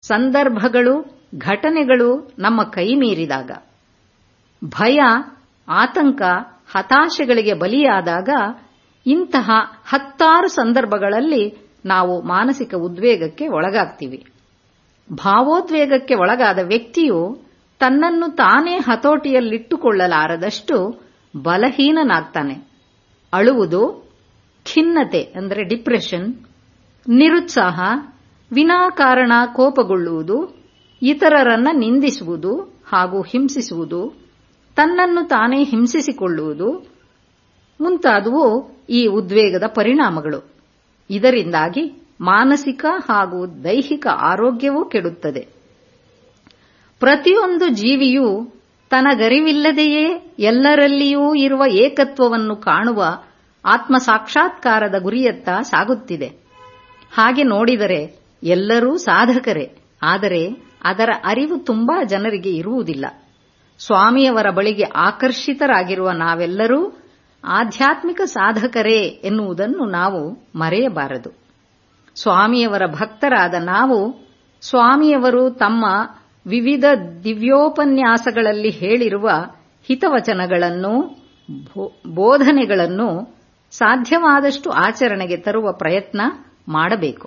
ಸಂದರ್ಭಗಳು ಘಟನೆಗಳು ನಮ್ಮ ಕೈ ಮೀರಿದಾಗ ಭಯ ಆತಂಕ ಹತಾಶೆಗಳಿಗೆ ಬಲಿಯಾದಾಗ ಇಂತಹ ಹತ್ತಾರು ಸಂದರ್ಭಗಳಲ್ಲಿ ನಾವು ಮಾನಸಿಕ ಉದ್ವೇಗಕ್ಕೆ ಒಳಗಾಗ್ತೀವಿ ಭಾವೋದ್ವೇಗಕ್ಕೆ ಒಳಗಾದ ವ್ಯಕ್ತಿಯು ತನ್ನನ್ನು ತಾನೇ ಹತೋಟಿಯಲ್ಲಿಟ್ಟುಕೊಳ್ಳಲಾರದಷ್ಟು ಬಲಹೀನನಾಗ್ತಾನೆ ಅಳುವುದು ಖಿನ್ನತೆ ಅಂದರೆ ಡಿಪ್ರೆಷನ್ ನಿರುತ್ಸಾಹ ವಿನಾಕಾರಣ ಕೋಪಗೊಳ್ಳುವುದು ಇತರರನ್ನ ನಿಂದಿಸುವುದು ಹಾಗೂ ಹಿಂಸಿಸುವುದು ತನ್ನನ್ನು ತಾನೇ ಹಿಂಸಿಸಿಕೊಳ್ಳುವುದು ಮುಂತಾದವು ಈ ಉದ್ವೇಗದ ಪರಿಣಾಮಗಳು ಇದರಿಂದಾಗಿ ಮಾನಸಿಕ ಹಾಗೂ ದೈಹಿಕ ಆರೋಗ್ಯವೂ ಕೆಡುತ್ತದೆ ಪ್ರತಿಯೊಂದು ಜೀವಿಯೂ ತನಗರಿವಿಲ್ಲದೆಯೇ ಎಲ್ಲರಲ್ಲಿಯೂ ಇರುವ ಏಕತ್ವವನ್ನು ಕಾಣುವ ಆತ್ಮ ಸಾಕ್ಷಾತ್ಕಾರದ ಗುರಿಯತ್ತ ಸಾಗುತ್ತಿದೆ ಹಾಗೆ ನೋಡಿದರೆ ಎಲ್ಲರೂ ಸಾಧಕರೇ ಆದರೆ ಅದರ ಅರಿವು ತುಂಬಾ ಜನರಿಗೆ ಇರುವುದಿಲ್ಲ ಸ್ವಾಮಿಯವರ ಬಳಿಗೆ ಆಕರ್ಷಿತರಾಗಿರುವ ನಾವೆಲ್ಲರೂ ಆಧ್ಯಾತ್ಮಿಕ ಸಾಧಕರೇ ಎನ್ನುವುದನ್ನು ನಾವು ಮರೆಯಬಾರದು ಸ್ವಾಮಿಯವರ ಭಕ್ತರಾದ ನಾವು ಸ್ವಾಮಿಯವರು ತಮ್ಮ ವಿವಿಧ ದಿವ್ಯೋಪನ್ಯಾಸಗಳಲ್ಲಿ ಹೇಳಿರುವ ಹಿತವಚನಗಳನ್ನು ಬೋಧನೆಗಳನ್ನು ಸಾಧ್ಯವಾದಷ್ಟು ಆಚರಣೆಗೆ ತರುವ ಪ್ರಯತ್ನ ಮಾಡಬೇಕು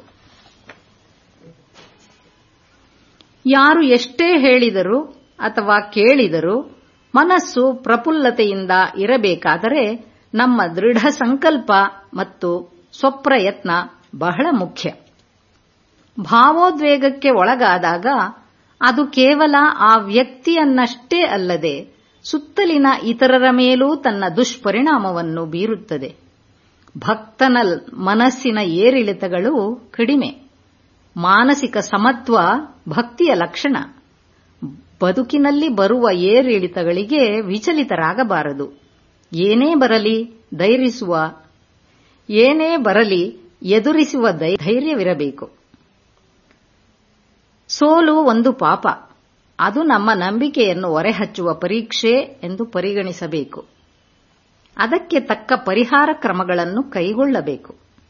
ಯಾರು ಎಷ್ಟೇ ಹೇಳಿದರೂ ಅಥವಾ ಕೇಳಿದರೂ ಮನಸ್ಸು ಪ್ರಫುಲ್ಲತೆಯಿಂದ ಇರಬೇಕಾದರೆ ನಮ್ಮ ದೃಢ ಸಂಕಲ್ಪ ಮತ್ತು ಸ್ವಪ್ರಯತ್ನ ಬಹಳ ಮುಖ್ಯ ಭಾವೋದ್ವೇಗಕ್ಕೆ ಒಳಗಾದಾಗ ಅದು ಕೇವಲ ಆ ವ್ಯಕ್ತಿಯನ್ನಷ್ಟೇ ಅಲ್ಲದೆ ಸುತ್ತಲಿನ ಇತರರ ಮೇಲೂ ತನ್ನ ದುಷ್ಪರಿಣಾಮವನ್ನು ಬೀರುತ್ತದೆ ಭಕ್ತನ ಮನಸ್ಸಿನ ಏರಿಳಿತಗಳು ಕಡಿಮೆ ಮಾನಸಿಕ ಸಮತ್ವ ಭಕ್ತಿಯ ಲಕ್ಷಣ ಬದುಕಿನಲ್ಲಿ ಬರುವ ಏರಿಳಿತಗಳಿಗೆ ವಿಚಲಿತರಾಗಬಾರದು ಏನೇ ಬರಲಿ ಧೈರ್ಯಿಸುವ ಏನೇ ಬರಲಿ ಎದುರಿಸುವ ಧೈರ್ಯವಿರಬೇಕು ಸೋಲು ಒಂದು ಪಾಪ ಅದು ನಮ್ಮ ನಂಬಿಕೆಯನ್ನು ಹೊರೆಹಚ್ಚುವ ಪರೀಕ್ಷೆ ಎಂದು ಪರಿಗಣಿಸಬೇಕು ಅದಕ್ಕೆ ತಕ್ಕ ಪರಿಹಾರ ಕ್ರಮಗಳನ್ನು ಕೈಗೊಳ್ಳಬೇಕು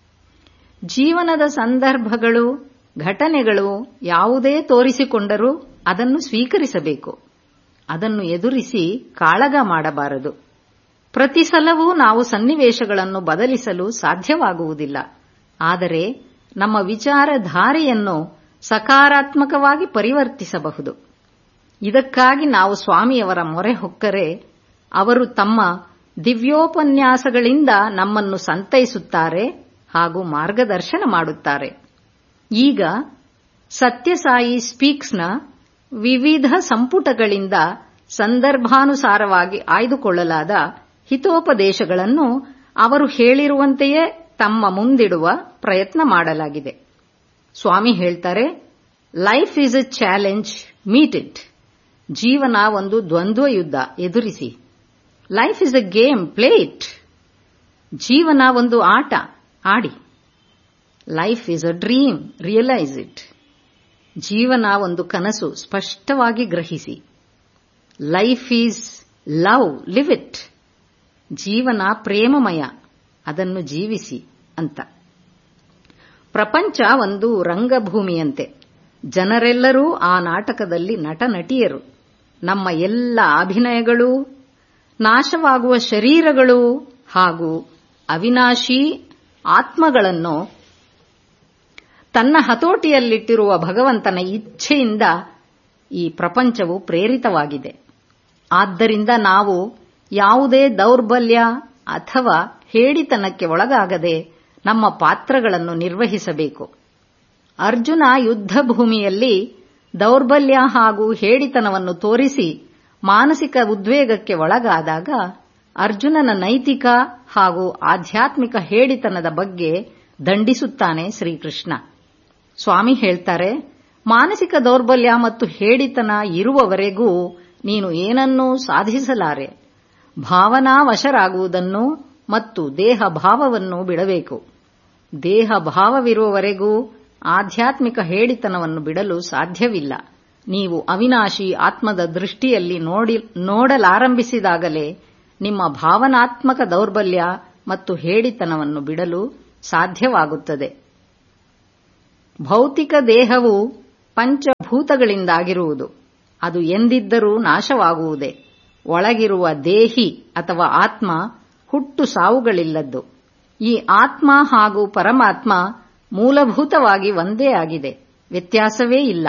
ಜೀವನದ ಸಂದರ್ಭಗಳು ಘಟನೆಗಳು ಯಾವುದೇ ತೋರಿಸಿಕೊಂಡರೂ ಅದನ್ನು ಸ್ವೀಕರಿಸಬೇಕು ಅದನ್ನು ಎದುರಿಸಿ ಕಾಳಗ ಮಾಡಬಾರದು ಪ್ರತಿ ಸಲವೂ ನಾವು ಸನ್ನಿವೇಶಗಳನ್ನು ಬದಲಿಸಲು ಸಾಧ್ಯವಾಗುವುದಿಲ್ಲ ಆದರೆ ನಮ್ಮ ವಿಚಾರಧಾರೆಯನ್ನು ಸಕಾರಾತ್ಮಕವಾಗಿ ಪರಿವರ್ತಿಸಬಹುದು ಇದಕ್ಕಾಗಿ ನಾವು ಸ್ವಾಮಿಯವರ ಮೊರೆ ಹೊಕ್ಕರೆ ಅವರು ತಮ್ಮ ದಿವ್ಯೋಪನ್ಯಾಸಗಳಿಂದ ನಮ್ಮನ್ನು ಸಂತೈಸುತ್ತಾರೆ ಹಾಗೂ ಮಾರ್ಗದರ್ಶನ ಮಾಡುತ್ತಾರೆ ಈಗ ಸತ್ಯಸಾಯಿ ಸ್ಪೀಕ್ಸ್ನ ವಿವಿಧ ಸಂಪುಟಗಳಿಂದ ಸಂದರ್ಭಾನುಸಾರವಾಗಿ ಆಯ್ದುಕೊಳ್ಳಲಾದ ಹಿತೋಪದೇಶಗಳನ್ನು ಅವರು ಹೇಳಿರುವಂತೆಯೇ ತಮ್ಮ ಮುಂದಿಡುವ ಪ್ರಯತ್ನ ಮಾಡಲಾಗಿದೆ ಸ್ವಾಮಿ ಹೇಳ್ತಾರೆ life is a challenge meet it ಜೀವನ ಒಂದು ದ್ವಂದ್ವ ಯುದ್ಧ ಎದುರಿಸಿ life is a game play it ಜೀವನ ಒಂದು ಆಟ ಆಡಿ life is a dream realise it ಜೀವನ ಒಂದು ಕನಸು ಸ್ಪಷ್ಟವಾಗಿ ಗ್ರಹಿಸಿ life is love live it ಜೀವನ ಪ್ರೇಮಮಯ ಅದನ್ನು ಜೀವಿಸಿ ಅಂತ ಪ್ರಪಂಚ ಒಂದು ರಂಗಭೂಮಿಯಂತೆ ಜನರೆಲ್ಲರೂ ಆ ನಾಟಕದಲ್ಲಿ ನಟ ನಟಿಯರು ನಮ್ಮ ಎಲ್ಲ ಅಭಿನಯಗಳು ನಾಶವಾಗುವ ಶರೀರಗಳು ಹಾಗೂ ಅವಿನಾಶಿ ಆತ್ಮಗಳನ್ನು ತನ್ನ ಹತೋಟಿಯಲ್ಲಿಟ್ಟಿರುವ ಭಗವಂತನ ಇಚ್ಛೆಯಿಂದ ಈ ಪ್ರಪಂಚವು ಪ್ರೇರಿತವಾಗಿದೆ ಆದ್ದರಿಂದ ನಾವು ಯಾವುದೇ ದೌರ್ಬಲ್ಯ ಅಥವಾ ಹೇಡಿತನಕ್ಕೆ ಒಳಗಾಗದೆ ನಮ್ಮ ಪಾತ್ರಗಳನ್ನು ನಿರ್ವಹಿಸಬೇಕು ಅರ್ಜುನ ಯುದ್ಧ ಭೂಮಿಯಲ್ಲಿ ದೌರ್ಬಲ್ಯ ಹಾಗೂ ಹೇಡಿತನವನ್ನು ತೋರಿಸಿ ಮಾನಸಿಕ ಉದ್ವೇಗಕ್ಕೆ ಒಳಗಾದಾಗ ಅರ್ಜುನನ ನೈತಿಕ ಹಾಗೂ ಆಧ್ಯಾತ್ಮಿಕ ಹೇಡಿತನದ ಬಗ್ಗೆ ದಂಡಿಸುತ್ತಾನೆ ಶ್ರೀಕೃಷ್ಣ ಸ್ವಾಮಿ ಹೇಳ್ತಾರೆ ಮಾನಸಿಕ ದೌರ್ಬಲ್ಯ ಮತ್ತು ಹೇಡಿತನ ಇರುವವರೆಗೂ ನೀನು ಏನನ್ನೂ ಸಾಧಿಸಲಾರೆ ಭಾವನಾ ವಶರಾಗುವುದನ್ನು ಮತ್ತು ದೇಹ ಭಾವವನ್ನು ಬಿಡಬೇಕು ದೇಹ ಭಾವವಿರುವವರೆಗೂ ಆಧ್ಯಾತ್ಮಿಕ ಹೇಡಿತನವನ್ನು ಬಿಡಲು ಸಾಧ್ಯವಿಲ್ಲ ನೀವು ಅವಿನಾಶಿ ಆತ್ಮದ ದೃಷ್ಟಿಯಲ್ಲಿ ನೋಡಿ ನೋಡಲಾರಂಭಿಸಿದಾಗಲೇ ನಿಮ್ಮ ಭಾವನಾತ್ಮಕ ದೌರ್ಬಲ್ಯ ಮತ್ತು ಹೇಡಿತನವನ್ನು ಬಿಡಲು ಸಾಧ್ಯವಾಗುತ್ತದೆ ಭೌತಿಕ ದೇಹವು ಪಂಚಭೂತಗಳಿಂದಾಗಿರುವುದು ಅದು ಎಂದಿದ್ದರೂ ನಾಶವಾಗುವುದೇ ಒಳಗಿರುವ ದೇಹಿ ಅಥವಾ ಆತ್ಮ ಹುಟ್ಟು ಸಾವುಗಳಿಲ್ಲದ್ದು ಈ ಆತ್ಮ ಹಾಗೂ ಪರಮಾತ್ಮ ಮೂಲಭೂತವಾಗಿ ಒಂದೇ ಆಗಿದೆ ವ್ಯತ್ಯಾಸವೇ ಇಲ್ಲ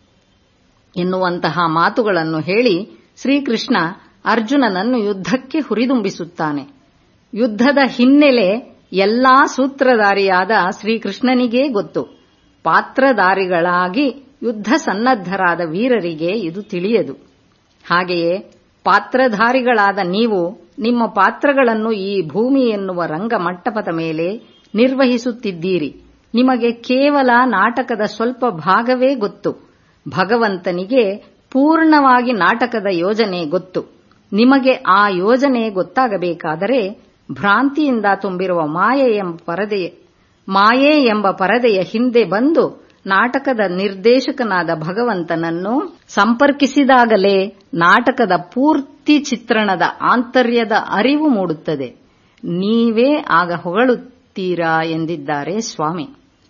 ಎನ್ನುವಂತಹ ಮಾತುಗಳನ್ನು ಹೇಳಿ ಶ್ರೀಕೃಷ್ಣ ಅರ್ಜುನನನ್ನು ಯುದ್ಧಕ್ಕೆ ಹುರಿದುಂಬಿಸುತ್ತಾನೆ ಯುದ್ಧದ ಹಿನ್ನೆಲೆ ಎಲ್ಲಾ ಸೂತ್ರಧಾರಿಯಾದ ಶ್ರೀಕೃಷ್ಣನಿಗೇ ಗೊತ್ತು ಪಾತ್ರಧಾರಿಗಳಾಗಿ ಯುದ್ಧ ಸನ್ನದ್ಧರಾದ ವೀರರಿಗೆ ಇದು ತಿಳಿಯದು ಹಾಗೆಯೇ ಪಾತ್ರಧಾರಿಗಳಾದ ನೀವು ನಿಮ್ಮ ಪಾತ್ರಗಳನ್ನು ಈ ಭೂಮಿ ಎನ್ನುವ ರಂಗಮಂಟಪದ ಮೇಲೆ ನಿರ್ವಹಿಸುತ್ತಿದ್ದೀರಿ ನಿಮಗೆ ಕೇವಲ ನಾಟಕದ ಸ್ವಲ್ಪ ಭಾಗವೇ ಗೊತ್ತು ಭಗವಂತನಿಗೆ ಪೂರ್ಣವಾಗಿ ನಾಟಕದ ಯೋಜನೆ ಗೊತ್ತು ನಿಮಗೆ ಆ ಯೋಜನೆ ಗೊತ್ತಾಗಬೇಕಾದರೆ ಭ್ರಾಂತಿಯಿಂದ ತುಂಬಿರುವ ಮಾಯೆ ಎಂಬ ಪರದೆಯ ಮಾಯೆ ಎಂಬ ಪರದೆಯ ಹಿಂದೆ ಬಂದು ನಾಟಕದ ನಿರ್ದೇಶಕನಾದ ಭಗವಂತನನ್ನು ಸಂಪರ್ಕಿಸಿದಾಗಲೇ ನಾಟಕದ ಪೂರ್ತಿ ಚಿತ್ರಣದ ಆಂತರ್ಯದ ಅರಿವು ಮೂಡುತ್ತದೆ ನೀವೇ ಆಗ ಹೊಗಳುತ್ತೀರಾ ಎಂದಿದ್ದಾರೆ ಸ್ವಾಮಿ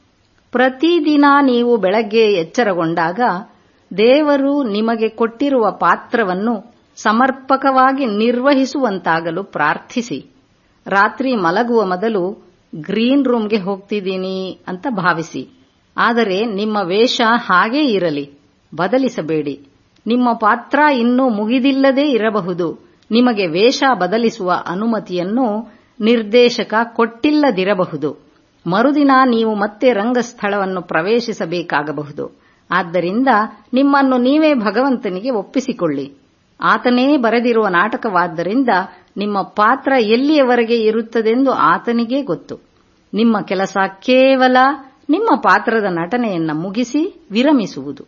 ಪ್ರತಿದಿನ ನೀವು ಬೆಳಗ್ಗೆ ಎಚ್ಚರಗೊಂಡಾಗ ದೇವರು ನಿಮಗೆ ಕೊಟ್ಟಿರುವ ಪಾತ್ರವನ್ನು ಸಮರ್ಪಕವಾಗಿ ನಿರ್ವಹಿಸುವಂತಾಗಲು ಪ್ರಾರ್ಥಿಸಿ ರಾತ್ರಿ ಮಲಗುವ ಮೊದಲು ಗ್ರೀನ್ ರೂಮ್ಗೆ ಹೋಗ್ತಿದ್ದೀನಿ ಅಂತ ಭಾವಿಸಿ ಆದರೆ ನಿಮ್ಮ ವೇಷ ಹಾಗೇ ಇರಲಿ ಬದಲಿಸಬೇಡಿ ನಿಮ್ಮ ಪಾತ್ರ ಇನ್ನೂ ಮುಗಿದಿಲ್ಲದೇ ಇರಬಹುದು ನಿಮಗೆ ವೇಷ ಬದಲಿಸುವ ಅನುಮತಿಯನ್ನು ನಿರ್ದೇಶಕ ಕೊಟ್ಟಿಲ್ಲದಿರಬಹುದು ಮರುದಿನ ನೀವು ಮತ್ತೆ ರಂಗಸ್ಥಳವನ್ನು ಪ್ರವೇಶಿಸಬೇಕಾಗಬಹುದು ಆದ್ದರಿಂದ ನಿಮ್ಮನ್ನು ನೀವೇ ಭಗವಂತನಿಗೆ ಒಪ್ಪಿಸಿಕೊಳ್ಳಿ ಆತನೇ ಬರೆದಿರುವ ನಾಟಕವಾದ್ದರಿಂದ ನಿಮ್ಮ ಪಾತ್ರ ಎಲ್ಲಿಯವರೆಗೆ ಇರುತ್ತದೆಂದು ಆತನಿಗೇ ಗೊತ್ತು ನಿಮ್ಮ ಕೆಲಸ ಕೇವಲ ನಿಮ್ಮ ಪಾತ್ರದ ನಟನೆಯನ್ನ ಮುಗಿಸಿ ವಿರಮಿಸುವುದು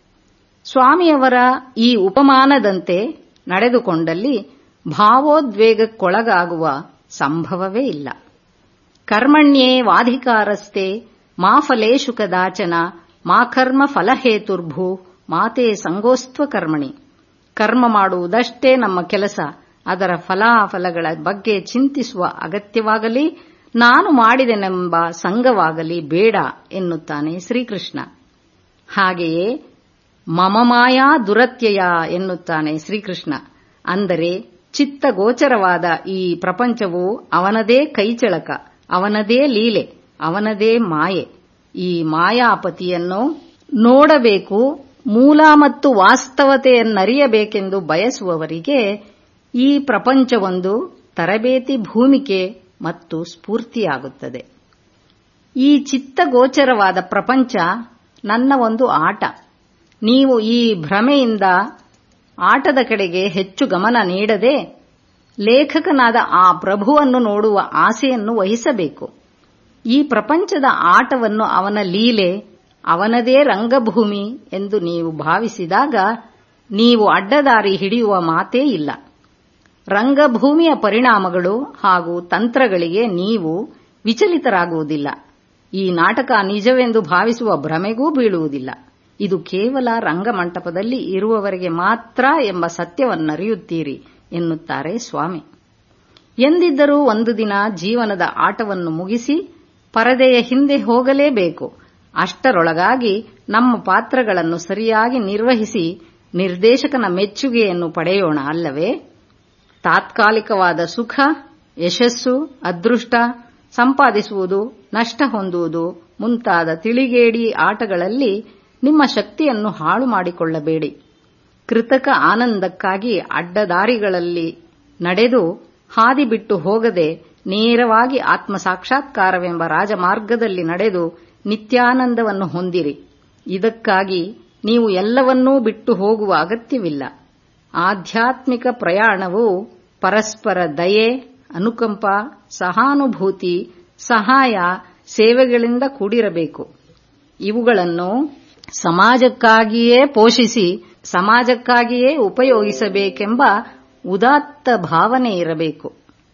ಸ್ವಾಮಿಯವರ ಈ ಉಪಮಾನದಂತೆ ನಡೆದುಕೊಂಡಲ್ಲಿ ಭಾವೋದ್ವೇಗಕ್ಕೊಳಗಾಗುವ ಸಂಭವವೇ ಇಲ್ಲ ಕರ್ಮಣ್ಯೇ ವಾಧಿಕಾರಸ್ತೆ ಮಾ ಫಲೇಶು ಕದಾಚನ ಮಾ ಕರ್ಮ ಫಲಹೇತುರ್ಭೂ ಮಾತೆ ಸಂಗೋಸ್ತ್ವ ಕರ್ಮಣಿ ಕರ್ಮ ಮಾಡುವುದಷ್ಟೇ ನಮ್ಮ ಕೆಲಸ ಅದರ ಫಲಾಫಲಗಳ ಬಗ್ಗೆ ಚಿಂತಿಸುವ ಅಗತ್ಯವಾಗಲಿ ನಾನು ಮಾಡಿದೆನೆಂಬ ಸಂಘವಾಗಲಿ ಬೇಡ ಎನ್ನುತ್ತಾನೆ ಶ್ರೀಕೃಷ್ಣ ಹಾಗೆಯೇ ಮಮ ಮಾಯಾ ದುರತ್ಯಯ ಎನ್ನುತ್ತಾನೆ ಶ್ರೀಕೃಷ್ಣ ಅಂದರೆ ಚಿತ್ತಗೋಚರವಾದ ಈ ಪ್ರಪಂಚವು ಅವನದೇ ಕೈಚಳಕ ಅವನದೇ ಲೀಲೆ ಅವನದೇ ಮಾಯೆ ಈ ಮಾಯಾಪತಿಯನ್ನು ನೋಡಬೇಕು ಮೂಲ ಮತ್ತು ವಾಸ್ತವತೆಯನ್ನರಿಯಬೇಕೆಂದು ಬಯಸುವವರಿಗೆ ಈ ಪ್ರಪಂಚವೊಂದು ತರಬೇತಿ ಭೂಮಿಕೆ ಮತ್ತು ಸ್ಫೂರ್ತಿಯಾಗುತ್ತದೆ ಈ ಚಿತ್ತಗೋಚರವಾದ ಪ್ರಪಂಚ ನನ್ನ ಒಂದು ಆಟ ನೀವು ಈ ಭ್ರಮೆಯಿಂದ ಆಟದ ಕಡೆಗೆ ಹೆಚ್ಚು ಗಮನ ನೀಡದೆ ಲೇಖಕನಾದ ಆ ಪ್ರಭುವನ್ನು ನೋಡುವ ಆಸೆಯನ್ನು ವಹಿಸಬೇಕು ಈ ಪ್ರಪಂಚದ ಆಟವನ್ನು ಅವನ ಲೀಲೆ ಅವನದೇ ರಂಗಭೂಮಿ ಎಂದು ನೀವು ಭಾವಿಸಿದಾಗ ನೀವು ಅಡ್ಡದಾರಿ ಹಿಡಿಯುವ ಮಾತೇ ಇಲ್ಲ ರಂಗಭೂಮಿಯ ಪರಿಣಾಮಗಳು ಹಾಗೂ ತಂತ್ರಗಳಿಗೆ ನೀವು ವಿಚಲಿತರಾಗುವುದಿಲ್ಲ ಈ ನಾಟಕ ನಿಜವೆಂದು ಭಾವಿಸುವ ಭ್ರಮೆಗೂ ಬೀಳುವುದಿಲ್ಲ ಇದು ಕೇವಲ ರಂಗಮಂಟಪದಲ್ಲಿ ಇರುವವರೆಗೆ ಮಾತ್ರ ಎಂಬ ಸತ್ಯವನ್ನರಿಯುತ್ತೀರಿ ಎನ್ನುತ್ತಾರೆ ಸ್ವಾಮಿ ಎಂದಿದ್ದರೂ ಒಂದು ದಿನ ಜೀವನದ ಆಟವನ್ನು ಮುಗಿಸಿ ಪರದೆಯ ಹಿಂದೆ ಹೋಗಲೇಬೇಕು ಅಷ್ಟರೊಳಗಾಗಿ ನಮ್ಮ ಪಾತ್ರಗಳನ್ನು ಸರಿಯಾಗಿ ನಿರ್ವಹಿಸಿ ನಿರ್ದೇಶಕನ ಮೆಚ್ಚುಗೆಯನ್ನು ಪಡೆಯೋಣ ಅಲ್ಲವೇ ತಾತ್ಕಾಲಿಕವಾದ ಸುಖ ಯಶಸ್ಸು ಅದೃಷ್ಟ ಸಂಪಾದಿಸುವುದು ನಷ್ಟ ಹೊಂದುವುದು ಮುಂತಾದ ತಿಳಿಗೇಡಿ ಆಟಗಳಲ್ಲಿ ನಿಮ್ಮ ಶಕ್ತಿಯನ್ನು ಹಾಳು ಮಾಡಿಕೊಳ್ಳಬೇಡಿ ಕೃತಕ ಆನಂದಕ್ಕಾಗಿ ಅಡ್ಡದಾರಿಗಳಲ್ಲಿ ನಡೆದು ಹಾದಿ ಬಿಟ್ಟು ಹೋಗದೆ ನೇರವಾಗಿ ಆತ್ಮ ಸಾಕ್ಷಾತ್ಕಾರವೆಂಬ ರಾಜಮಾರ್ಗದಲ್ಲಿ ನಡೆದು ನಿತ್ಯಾನಂದವನ್ನು ಹೊಂದಿರಿ ಇದಕ್ಕಾಗಿ ನೀವು ಎಲ್ಲವನ್ನೂ ಬಿಟ್ಟು ಹೋಗುವ ಅಗತ್ಯವಿಲ್ಲ ಆಧ್ಯಾತ್ಮಿಕ ಪ್ರಯಾಣವು ಪರಸ್ಪರ ದಯೆ ಅನುಕಂಪ ಸಹಾನುಭೂತಿ ಸಹಾಯ ಸೇವೆಗಳಿಂದ ಕೂಡಿರಬೇಕು ಇವುಗಳನ್ನು ಸಮಾಜಕ್ಕಾಗಿಯೇ ಪೋಷಿಸಿ ಸಮಾಜಕ್ಕಾಗಿಯೇ ಉಪಯೋಗಿಸಬೇಕೆಂಬ ಉದಾತ್ತ ಭಾವನೆ ಇರಬೇಕು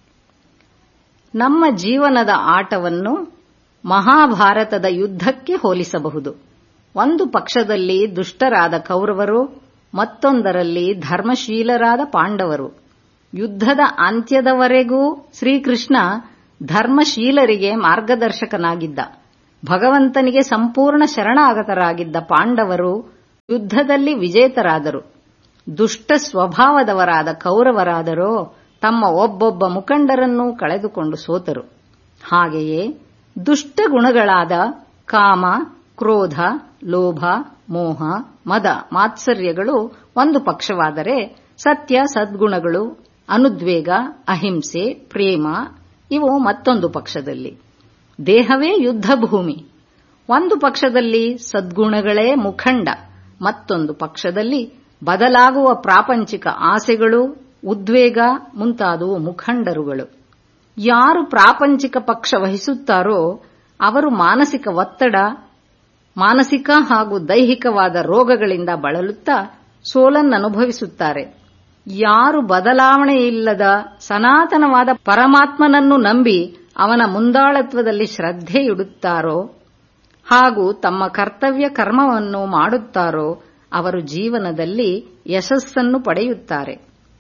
ನಮ್ಮ ಜೀವನದ ಆಟವನ್ನು ಮಹಾಭಾರತದ ಯುದ್ಧಕ್ಕೆ ಹೋಲಿಸಬಹುದು ಒಂದು ಪಕ್ಷದಲ್ಲಿ ದುಷ್ಟರಾದ ಕೌರವರು ಮತ್ತೊಂದರಲ್ಲಿ ಧರ್ಮಶೀಲರಾದ ಪಾಂಡವರು ಯುದ್ಧದ ಅಂತ್ಯದವರೆಗೂ ಶ್ರೀಕೃಷ್ಣ ಧರ್ಮಶೀಲರಿಗೆ ಮಾರ್ಗದರ್ಶಕನಾಗಿದ್ದ ಭಗವಂತನಿಗೆ ಸಂಪೂರ್ಣ ಶರಣಾಗತರಾಗಿದ್ದ ಪಾಂಡವರು ಯುದ್ಧದಲ್ಲಿ ವಿಜೇತರಾದರು ದುಷ್ಟ ಸ್ವಭಾವದವರಾದ ಕೌರವರಾದರೋ ತಮ್ಮ ಒಬ್ಬೊಬ್ಬ ಮುಖಂಡರನ್ನೂ ಕಳೆದುಕೊಂಡು ಸೋತರು ಹಾಗೆಯೇ ದುಷ್ಟ ಗುಣಗಳಾದ ಕಾಮ ಕ್ರೋಧ ಲೋಭ ಮೋಹ ಮದ ಮಾತ್ಸರ್ಯಗಳು ಒಂದು ಪಕ್ಷವಾದರೆ ಸತ್ಯ ಸದ್ಗುಣಗಳು ಅನುದ್ವೇಗ ಅಹಿಂಸೆ ಪ್ರೇಮ ಇವು ಮತ್ತೊಂದು ಪಕ್ಷದಲ್ಲಿ ದೇಹವೇ ಯುದ್ಧ ಭೂಮಿ ಒಂದು ಪಕ್ಷದಲ್ಲಿ ಸದ್ಗುಣಗಳೇ ಮುಖಂಡ ಮತ್ತೊಂದು ಪಕ್ಷದಲ್ಲಿ ಬದಲಾಗುವ ಪ್ರಾಪಂಚಿಕ ಆಸೆಗಳು ಉದ್ವೇಗ ಮುಂತಾದವು ಮುಖಂಡರುಗಳು ಯಾರು ಪ್ರಾಪಂಚಿಕ ಪಕ್ಷ ವಹಿಸುತ್ತಾರೋ ಅವರು ಮಾನಸಿಕ ಒತ್ತಡ ಮಾನಸಿಕ ಹಾಗೂ ದೈಹಿಕವಾದ ರೋಗಗಳಿಂದ ಬಳಲುತ್ತಾ ಸೋಲನ್ನನುಭವಿಸುತ್ತಾರೆ ಯಾರು ಬದಲಾವಣೆಯಿಲ್ಲದ ಸನಾತನವಾದ ಪರಮಾತ್ಮನನ್ನು ನಂಬಿ ಅವನ ಮುಂದಾಳತ್ವದಲ್ಲಿ ಶ್ರದ್ಧೆಯಿಡುತ್ತಾರೋ ಹಾಗೂ ತಮ್ಮ ಕರ್ತವ್ಯ ಕರ್ಮವನ್ನು ಮಾಡುತ್ತಾರೋ ಅವರು ಜೀವನದಲ್ಲಿ ಯಶಸ್ಸನ್ನು ಪಡೆಯುತ್ತಾರೆ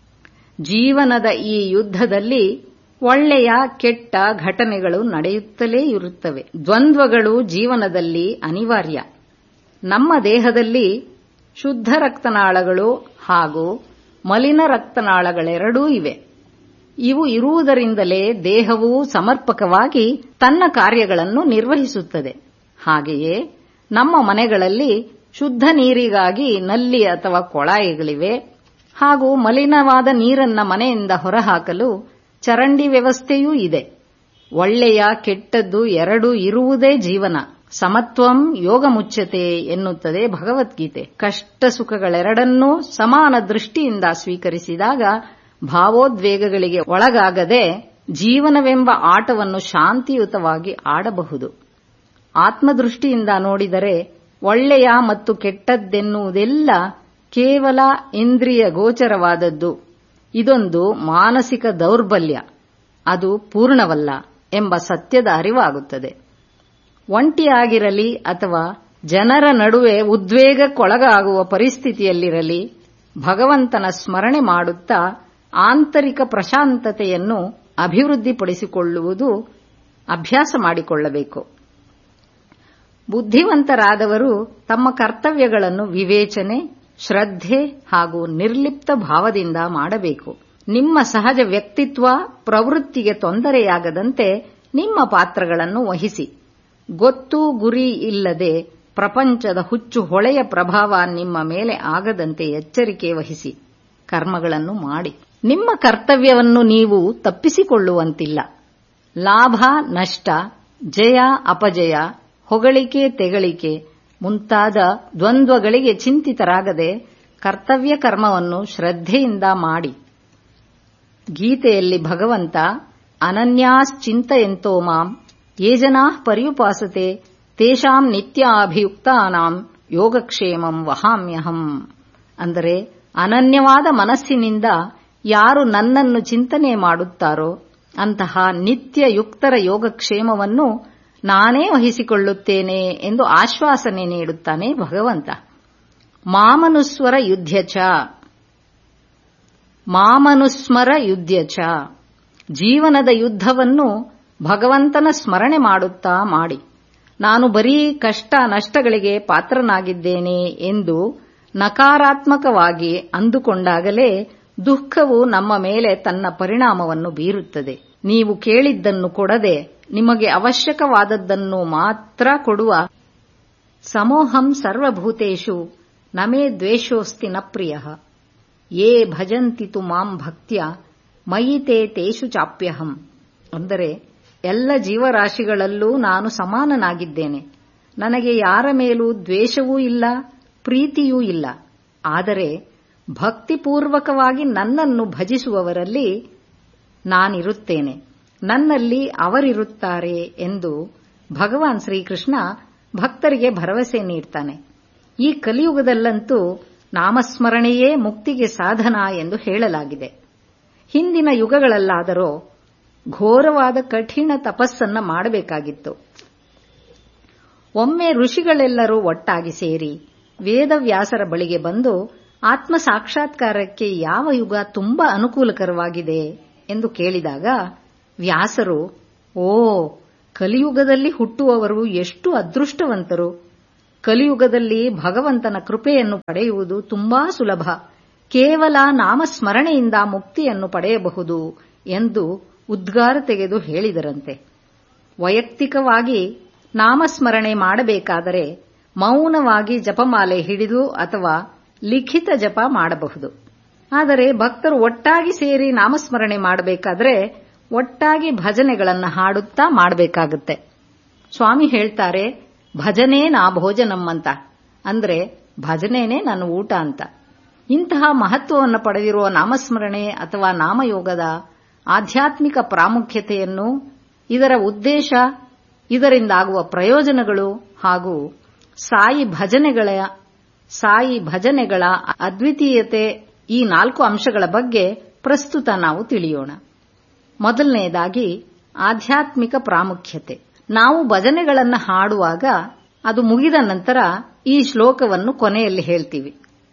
ಜೀವನದ ಈ ಯುದ್ಧದಲ್ಲಿ ಒಳ್ಳೆಯ ಕೆಟ್ಟ ಘಟನೆಗಳು ನಡೆಯುತ್ತಲೇ ಇರುತ್ತವೆ ದ್ವಂದ್ವಗಳು ಜೀವನದಲ್ಲಿ ಅನಿವಾರ್ಯ ನಮ್ಮ ದೇಹದಲ್ಲಿ ಶುದ್ಧ ರಕ್ತನಾಳಗಳು ಹಾಗೂ ಮಲಿನ ರಕ್ತನಾಳಗಳೆರಡೂ ಇವೆ ಇವು ಇರುವುದರಿಂದಲೇ ದೇಹವು ಸಮರ್ಪಕವಾಗಿ ತನ್ನ ಕಾರ್ಯಗಳನ್ನು ನಿರ್ವಹಿಸುತ್ತದೆ ಹಾಗೆಯೇ ನಮ್ಮ ಮನೆಗಳಲ್ಲಿ ಶುದ್ಧ ನೀರಿಗಾಗಿ ನಲ್ಲಿ ಅಥವಾ ಕೊಳಾಯಿಗಳಿವೆ ಹಾಗೂ ಮಲಿನವಾದ ನೀರನ್ನ ಮನೆಯಿಂದ ಹೊರಹಾಕಲು ಚರಂಡಿ ವ್ಯವಸ್ಥೆಯೂ ಇದೆ ಒಳ್ಳೆಯ ಕೆಟ್ಟದ್ದು ಎರಡೂ ಇರುವುದೇ ಜೀವನ ಸಮತ್ವಂ ಯೋಗ ಮುಚ್ಚತೆ ಎನ್ನುತ್ತದೆ ಭಗವದ್ಗೀತೆ ಕಷ್ಟ ಸುಖಗಳೆರಡನ್ನೂ ಸಮಾನ ದೃಷ್ಟಿಯಿಂದ ಸ್ವೀಕರಿಸಿದಾಗ ಭಾವೋದ್ವೇಗಗಳಿಗೆ ಒಳಗಾಗದೆ ಜೀವನವೆಂಬ ಆಟವನ್ನು ಶಾಂತಿಯುತವಾಗಿ ಆಡಬಹುದು ಆತ್ಮದೃಷ್ಟಿಯಿಂದ ನೋಡಿದರೆ ಒಳ್ಳೆಯ ಮತ್ತು ಕೆಟ್ಟದ್ದೆನ್ನುವುದೆಲ್ಲ ಕೇವಲ ಇಂದ್ರಿಯ ಗೋಚರವಾದದ್ದು ಇದೊಂದು ಮಾನಸಿಕ ದೌರ್ಬಲ್ಯ ಅದು ಪೂರ್ಣವಲ್ಲ ಎಂಬ ಸತ್ಯದ ಅರಿವಾಗುತ್ತದೆ ಒಂಟಿಯಾಗಿರಲಿ ಅಥವಾ ಜನರ ನಡುವೆ ಉದ್ವೇಗಕ್ಕೊಳಗಾಗುವ ಪರಿಸ್ಥಿತಿಯಲ್ಲಿರಲಿ ಭಗವಂತನ ಸ್ಮರಣೆ ಮಾಡುತ್ತಾ ಆಂತರಿಕ ಪ್ರಶಾಂತತೆಯನ್ನು ಅಭಿವೃದ್ಧಿಪಡಿಸಿಕೊಳ್ಳುವುದು ಅಭ್ಯಾಸ ಮಾಡಿಕೊಳ್ಳಬೇಕು ಬುದ್ಧಿವಂತರಾದವರು ತಮ್ಮ ಕರ್ತವ್ಯಗಳನ್ನು ವಿವೇಚನೆ ಶ್ರದ್ಧೆ ಹಾಗೂ ನಿರ್ಲಿಪ್ತ ಭಾವದಿಂದ ಮಾಡಬೇಕು ನಿಮ್ಮ ಸಹಜ ವ್ಯಕ್ತಿತ್ವ ಪ್ರವೃತ್ತಿಗೆ ತೊಂದರೆಯಾಗದಂತೆ ನಿಮ್ಮ ಪಾತ್ರಗಳನ್ನು ವಹಿಸಿ ಗೊತ್ತು ಗುರಿ ಇಲ್ಲದೆ ಪ್ರಪಂಚದ ಹುಚ್ಚು ಹೊಳೆಯ ಪ್ರಭಾವ ನಿಮ್ಮ ಮೇಲೆ ಆಗದಂತೆ ಎಚ್ಚರಿಕೆ ವಹಿಸಿ ಕರ್ಮಗಳನ್ನು ಮಾಡಿ ನಿಮ್ಮ ಕರ್ತವ್ಯವನ್ನು ನೀವು ತಪ್ಪಿಸಿಕೊಳ್ಳುವಂತಿಲ್ಲ ಲಾಭ ನಷ್ಟ ಜಯ ಅಪಜಯ ಹೊಗಳಿಕೆ ತೆಗಳಿಕೆ ಮುಂತಾದ ದ್ವಂದ್ವಗಳಿಗೆ ಚಿಂತಿತರಾಗದೆ ಕರ್ತವ್ಯ ಕರ್ಮವನ್ನು ಶ್ರದ್ಧೆಯಿಂದ ಮಾಡಿ ಗೀತೆಯಲ್ಲಿ ಭಗವಂತ ಅನನ್ಯಾಶ್ಚಿಂತಯಂತೋ ಮಾಂ ಯೇ ಜನಾ ಪರ್ಯುಪಾಸತೆ ತೇಷಾಂ ನಿತ್ಯಾಭಿಯುಕ್ತಾನಾಂ ಯೋಗಕ್ಷೇಮಂ ವಹಾಮ್ಯಹಂ ಅಂದರೆ ಅನನ್ಯವಾದ ಮನಸ್ಸಿನಿಂದ ಯಾರು ನನ್ನನ್ನು ಚಿಂತನೆ ಮಾಡುತ್ತಾರೋ ಅಂತಹ ನಿತ್ಯ ಯುಕ್ತರ ಯೋಗಕ್ಷೇಮವನ್ನು ನಾನೇ ವಹಿಸಿಕೊಳ್ಳುತ್ತೇನೆ ಎಂದು ಆಶ್ವಾಸನೆ ನೀಡುತ್ತಾನೆ ಭಗವಂತ ಮಾಮನುಸ್ವರ ಯುದ್ಧಚ ಮಾಮನುಸ್ಮರ ಯುದ್ಧಚ ಜೀವನದ ಯುದ್ಧವನ್ನು ಭಗವಂತನ ಸ್ಮರಣೆ ಮಾಡುತ್ತಾ ಮಾಡಿ ನಾನು ಬರೀ ಕಷ್ಟ ನಷ್ಟಗಳಿಗೆ ಪಾತ್ರನಾಗಿದ್ದೇನೆ ಎಂದು ನಕಾರಾತ್ಮಕವಾಗಿ ಅಂದುಕೊಂಡಾಗಲೇ ದುಃಖವು ನಮ್ಮ ಮೇಲೆ ತನ್ನ ಪರಿಣಾಮವನ್ನು ಬೀರುತ್ತದೆ ನೀವು ಕೇಳಿದ್ದನ್ನು ಕೊಡದೆ ನಿಮಗೆ ಅವಶ್ಯಕವಾದದ್ದನ್ನು ಮಾತ್ರ ಕೊಡುವ ಸಮೋಹಂ ಸರ್ವಭೂತೇಷು ನಮೇ ದ್ವೇಷೋಸ್ತಿ ನ ಪ್ರಿಯ ಯೇ ಭಜಂತಿ ತು ಮಾಂ ಭಕ್ತ್ಯ ಮಯಿತೆ ತೇಷು ಚಾಪ್ಯಹಂ ಅಂದರೆ ಎಲ್ಲ ಜೀವರಾಶಿಗಳಲ್ಲೂ ನಾನು ಸಮಾನನಾಗಿದ್ದೇನೆ ನನಗೆ ಯಾರ ಮೇಲೂ ದ್ವೇಷವೂ ಇಲ್ಲ ಪ್ರೀತಿಯೂ ಇಲ್ಲ ಆದರೆ ಭಕ್ತಿಪೂರ್ವಕವಾಗಿ ನನ್ನನ್ನು ಭಜಿಸುವವರಲ್ಲಿ ನಾನಿರುತ್ತೇನೆ ನನ್ನಲ್ಲಿ ಅವರಿರುತ್ತಾರೆ ಎಂದು ಭಗವಾನ್ ಶ್ರೀಕೃಷ್ಣ ಭಕ್ತರಿಗೆ ಭರವಸೆ ನೀಡ್ತಾನೆ ಈ ಕಲಿಯುಗದಲ್ಲಂತೂ ನಾಮಸ್ಮರಣೆಯೇ ಮುಕ್ತಿಗೆ ಸಾಧನ ಎಂದು ಹೇಳಲಾಗಿದೆ ಹಿಂದಿನ ಯುಗಗಳಲ್ಲಾದರೋ ಘೋರವಾದ ಕಠಿಣ ತಪಸ್ಸನ್ನ ಮಾಡಬೇಕಾಗಿತ್ತು ಒಮ್ಮೆ ಋಷಿಗಳೆಲ್ಲರೂ ಒಟ್ಟಾಗಿ ಸೇರಿ ವೇದವ್ಯಾಸರ ಬಳಿಗೆ ಬಂದು ಆತ್ಮ ಸಾಕ್ಷಾತ್ಕಾರಕ್ಕೆ ಯಾವ ಯುಗ ತುಂಬಾ ಅನುಕೂಲಕರವಾಗಿದೆ ಎಂದು ಕೇಳಿದಾಗ ವ್ಯಾಸರು ಓ ಕಲಿಯುಗದಲ್ಲಿ ಹುಟ್ಟುವವರು ಎಷ್ಟು ಅದೃಷ್ಟವಂತರು ಕಲಿಯುಗದಲ್ಲಿ ಭಗವಂತನ ಕೃಪೆಯನ್ನು ಪಡೆಯುವುದು ತುಂಬಾ ಸುಲಭ ಕೇವಲ ನಾಮಸ್ಮರಣೆಯಿಂದ ಮುಕ್ತಿಯನ್ನು ಪಡೆಯಬಹುದು ಎಂದು ಉದ್ಗಾರ ತೆಗೆದು ಹೇಳಿದರಂತೆ ವೈಯಕ್ತಿಕವಾಗಿ ನಾಮಸ್ಮರಣೆ ಮಾಡಬೇಕಾದರೆ ಮೌನವಾಗಿ ಜಪಮಾಲೆ ಹಿಡಿದು ಅಥವಾ ಲಿಖಿತ ಜಪ ಮಾಡಬಹುದು ಆದರೆ ಭಕ್ತರು ಒಟ್ಟಾಗಿ ಸೇರಿ ನಾಮಸ್ಮರಣೆ ಮಾಡಬೇಕಾದ್ರೆ ಒಟ್ಟಾಗಿ ಭಜನೆಗಳನ್ನು ಹಾಡುತ್ತಾ ಮಾಡಬೇಕಾಗುತ್ತೆ ಸ್ವಾಮಿ ಹೇಳ್ತಾರೆ ಭಜನೆ ನಾ ಭೋಜನಂ ಅಂತ ಅಂದ್ರೆ ಭಜನೆನೇ ನನ್ನ ಊಟ ಅಂತ ಇಂತಹ ಮಹತ್ವವನ್ನು ಪಡೆದಿರುವ ನಾಮಸ್ಮರಣೆ ಅಥವಾ ನಾಮಯೋಗದ ಆಧ್ಯಾತ್ಮಿಕ ಪ್ರಾಮುಖ್ಯತೆಯನ್ನು ಇದರ ಉದ್ದೇಶ ಇದರಿಂದಾಗುವ ಪ್ರಯೋಜನಗಳು ಹಾಗೂ ಸಾಯಿ ಭಜನೆಗಳ ಸಾಯಿ ಭಜನೆಗಳ ಅದ್ವಿತೀಯತೆ ಈ ನಾಲ್ಕು ಅಂಶಗಳ ಬಗ್ಗೆ ಪ್ರಸ್ತುತ ನಾವು ತಿಳಿಯೋಣ ಮೊದಲನೆಯದಾಗಿ ಆಧ್ಯಾತ್ಮಿಕ ಪ್ರಾಮುಖ್ಯತೆ ನಾವು ಭಜನೆಗಳನ್ನು ಹಾಡುವಾಗ ಅದು ಮುಗಿದ ನಂತರ ಈ ಶ್ಲೋಕವನ್ನು ಕೊನೆಯಲ್ಲಿ ಹೇಳ್ತೀವಿ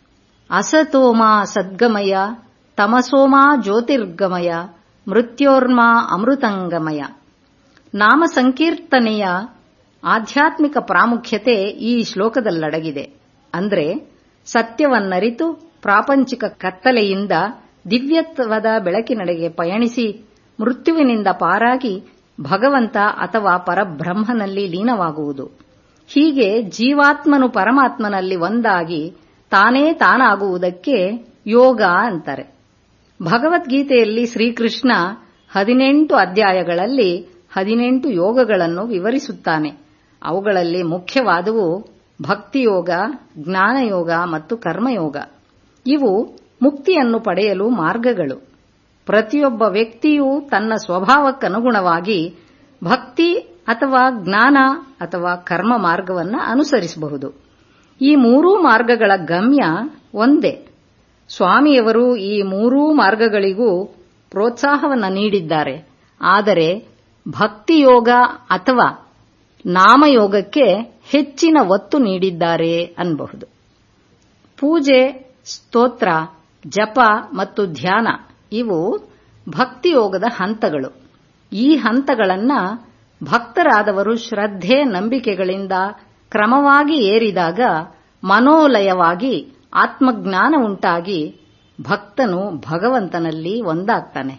ಅಸತೋಮಾ ಸದ್ಗಮಯ ತಮಸೋಮಾ ಜ್ಯೋತಿರ್ಗಮಯ ಮೃತ್ಯೋರ್ಮಾ ಅಮೃತಂಗಮಯ ನಾಮ ಸಂಕೀರ್ತನೆಯ ಆಧ್ಯಾತ್ಮಿಕ ಪ್ರಾಮುಖ್ಯತೆ ಈ ಶ್ಲೋಕದಲ್ಲಡಗಿದೆ ಅಂದ್ರೆ ಸತ್ಯವನ್ನರಿತು ಪ್ರಾಪಂಚಿಕ ಕತ್ತಲೆಯಿಂದ ದಿವ್ಯತ್ವದ ಬೆಳಕಿನಡೆಗೆ ಪಯಣಿಸಿ ಮೃತ್ಯುವಿನಿಂದ ಪಾರಾಗಿ ಭಗವಂತ ಅಥವಾ ಪರಬ್ರಹ್ಮನಲ್ಲಿ ಲೀನವಾಗುವುದು ಹೀಗೆ ಜೀವಾತ್ಮನು ಪರಮಾತ್ಮನಲ್ಲಿ ಒಂದಾಗಿ ತಾನೇ ತಾನಾಗುವುದಕ್ಕೆ ಯೋಗ ಅಂತಾರೆ ಭಗವದ್ಗೀತೆಯಲ್ಲಿ ಶ್ರೀಕೃಷ್ಣ ಹದಿನೆಂಟು ಅಧ್ಯಾಯಗಳಲ್ಲಿ ಹದಿನೆಂಟು ಯೋಗಗಳನ್ನು ವಿವರಿಸುತ್ತಾನೆ ಅವುಗಳಲ್ಲಿ ಮುಖ್ಯವಾದವು ಭಕ್ತಿಯೋಗ ಜ್ಞಾನಯೋಗ ಮತ್ತು ಕರ್ಮಯೋಗ ಇವು ಮುಕ್ತಿಯನ್ನು ಪಡೆಯಲು ಮಾರ್ಗಗಳು ಪ್ರತಿಯೊಬ್ಬ ವ್ಯಕ್ತಿಯೂ ತನ್ನ ಸ್ವಭಾವಕ್ಕನುಗುಣವಾಗಿ ಭಕ್ತಿ ಅಥವಾ ಜ್ಞಾನ ಅಥವಾ ಕರ್ಮ ಮಾರ್ಗವನ್ನು ಅನುಸರಿಸಬಹುದು ಈ ಮೂರೂ ಮಾರ್ಗಗಳ ಗಮ್ಯ ಒಂದೇ ಸ್ವಾಮಿಯವರು ಈ ಮೂರೂ ಮಾರ್ಗಗಳಿಗೂ ಪ್ರೋತ್ಸಾಹವನ್ನು ನೀಡಿದ್ದಾರೆ ಆದರೆ ಭಕ್ತಿಯೋಗ ಅಥವಾ ನಾಮಯೋಗಕ್ಕೆ ಹೆಚ್ಚಿನ ಒತ್ತು ನೀಡಿದ್ದಾರೆ ಅನ್ನಬಹುದು ಪೂಜೆ ಸ್ತೋತ್ರ ಜಪ ಮತ್ತು ಧ್ಯಾನ ಇವು ಭಕ್ತಿಯೋಗದ ಹಂತಗಳು ಈ ಹಂತಗಳನ್ನ ಭಕ್ತರಾದವರು ಶ್ರದ್ಧೆ ನಂಬಿಕೆಗಳಿಂದ ಕ್ರಮವಾಗಿ ಏರಿದಾಗ ಮನೋಲಯವಾಗಿ ಆತ್ಮಜ್ಞಾನ ಉಂಟಾಗಿ ಭಕ್ತನು ಭಗವಂತನಲ್ಲಿ ಒಂದಾಗ್ತಾನೆ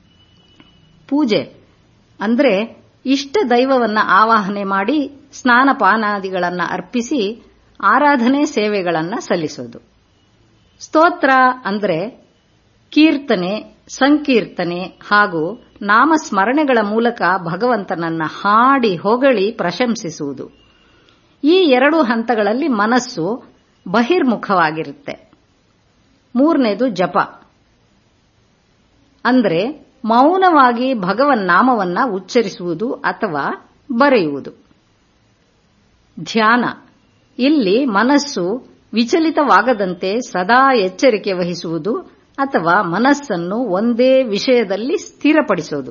ಪೂಜೆ ಅಂದ್ರೆ ಇಷ್ಟ ದೈವವನ್ನ ಆವಾಹನೆ ಮಾಡಿ ಸ್ನಾನಪಾನಾದಿಗಳನ್ನು ಅರ್ಪಿಸಿ ಆರಾಧನೆ ಸೇವೆಗಳನ್ನ ಸಲ್ಲಿಸೋದು ಸ್ತೋತ್ರ ಅಂದ್ರೆ ಕೀರ್ತನೆ ಸಂಕೀರ್ತನೆ ಹಾಗೂ ನಾಮಸ್ಮರಣೆಗಳ ಮೂಲಕ ಭಗವಂತನನ್ನ ಹಾಡಿ ಹೊಗಳಿ ಪ್ರಶಂಸಿಸುವುದು ಈ ಎರಡು ಹಂತಗಳಲ್ಲಿ ಮನಸ್ಸು ಬಹಿರ್ಮುಖವಾಗಿರುತ್ತೆ ಮೂರನೇದು ಜಪ ಅಂದ್ರೆ ಮೌನವಾಗಿ ಭಗವನ್ ನಾಮವನ್ನ ಉಚ್ಚರಿಸುವುದು ಅಥವಾ ಬರೆಯುವುದು ಧ್ಯಾನ ಇಲ್ಲಿ ಮನಸ್ಸು ವಿಚಲಿತವಾಗದಂತೆ ಸದಾ ಎಚ್ಚರಿಕೆ ವಹಿಸುವುದು ಅಥವಾ ಮನಸ್ಸನ್ನು ಒಂದೇ ವಿಷಯದಲ್ಲಿ ಸ್ಥಿರಪಡಿಸೋದು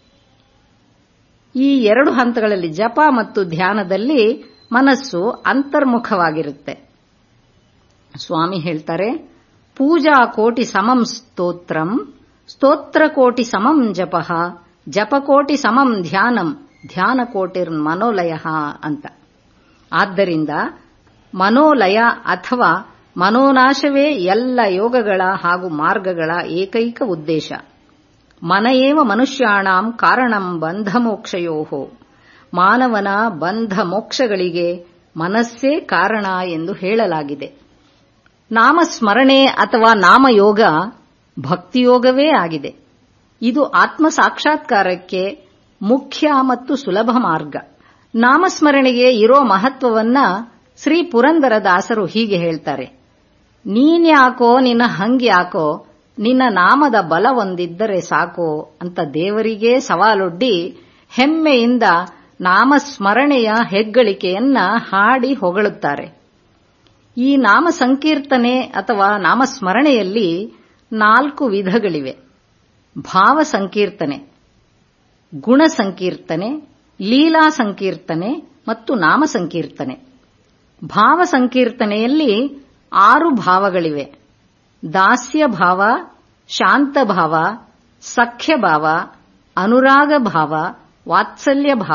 ಈ ಎರಡು ಹಂತಗಳಲ್ಲಿ ಜಪ ಮತ್ತು ಧ್ಯಾನದಲ್ಲಿ ಮನಸ್ಸು ಅಂತರ್ಮುಖವಾಗಿರುತ್ತೆ ಸ್ವಾಮಿ ಹೇಳ್ತಾರೆ ಪೂಜಾ ಕೋಟಿ ಸಮಂ ಸ್ತೋತ್ರಂ ಸ್ತೋತ್ರ ಕೋಟಿ ಸಮಂ ಜಪ ಜಪಕೋಟಿ ಸಮಂ ಧ್ಯಾನಂ ಧ್ಯಾನ ಕೋಟಿರ್ ಮನೋಲಯ ಅಂತ ಆದ್ದರಿಂದ ಮನೋಲಯ ಅಥವಾ ಮನೋನಾಶವೇ ಎಲ್ಲ ಯೋಗಗಳ ಹಾಗೂ ಮಾರ್ಗಗಳ ಏಕೈಕ ಉದ್ದೇಶ ಮನಯೇವ ಮನುಷ್ಯಾಣಾಂ ಕಾರಣಂ ಬಂಧ ಮೋಕ್ಷಯೋ ಮಾನವನ ಬಂಧ ಮೋಕ್ಷಗಳಿಗೆ ಮನಸ್ಸೇ ಕಾರಣ ಎಂದು ಹೇಳಲಾಗಿದೆ ನಾಮಸ್ಮರಣೆ ಅಥವಾ ನಾಮಯೋಗ ಭಕ್ತಿಯೋಗವೇ ಆಗಿದೆ ಇದು ಆತ್ಮ ಸಾಕ್ಷಾತ್ಕಾರಕ್ಕೆ ಮುಖ್ಯ ಮತ್ತು ಸುಲಭ ಮಾರ್ಗ ನಾಮಸ್ಮರಣೆಗೆ ಇರೋ ಮಹತ್ವವನ್ನ ಶ್ರೀ ಪುರಂದರ ದಾಸರು ಹೀಗೆ ಹೇಳ್ತಾರೆ ನೀನ್ಯಾಕೋ ನಿನ್ನ ಹಂಗ್ಯಾಕೋ ನಿನ್ನ ನಾಮದ ಬಲ ಒಂದಿದ್ದರೆ ಸಾಕೋ ಅಂತ ದೇವರಿಗೇ ಸವಾಲೊಡ್ಡಿ ಹೆಮ್ಮೆಯಿಂದ ನಾಮಸ್ಮರಣೆಯ ಹೆಗ್ಗಳಿಕೆಯನ್ನ ಹಾಡಿ ಹೊಗಳುತ್ತಾರೆ ಈ ನಾಮ ಸಂಕೀರ್ತನೆ ಅಥವಾ ನಾಮಸ್ಮರಣೆಯಲ್ಲಿ ನಾಲ್ಕು ವಿಧಗಳಿವೆ ಭಾವ ಸಂಕೀರ್ತನೆ ಗುಣ ಸಂಕೀರ್ತನೆ ಲೀಲಾ ಸಂಕೀರ್ತನೆ ಮತ್ತು ನಾಮ ಸಂಕೀರ್ತನೆ ಭಾವ ಸಂಕೀರ್ತನೆಯಲ್ಲಿ ಆರು ಭಾವಗಳಿವೆ ದಾಸ್ಯ ಭಾವ ಶಾಂತ ಭಾವ ಸಖ್ಯ ಭಾವ ಅನುರಾಗ ಭಾವ ವಾತ್ಸಲ್ಯ ಭಾವ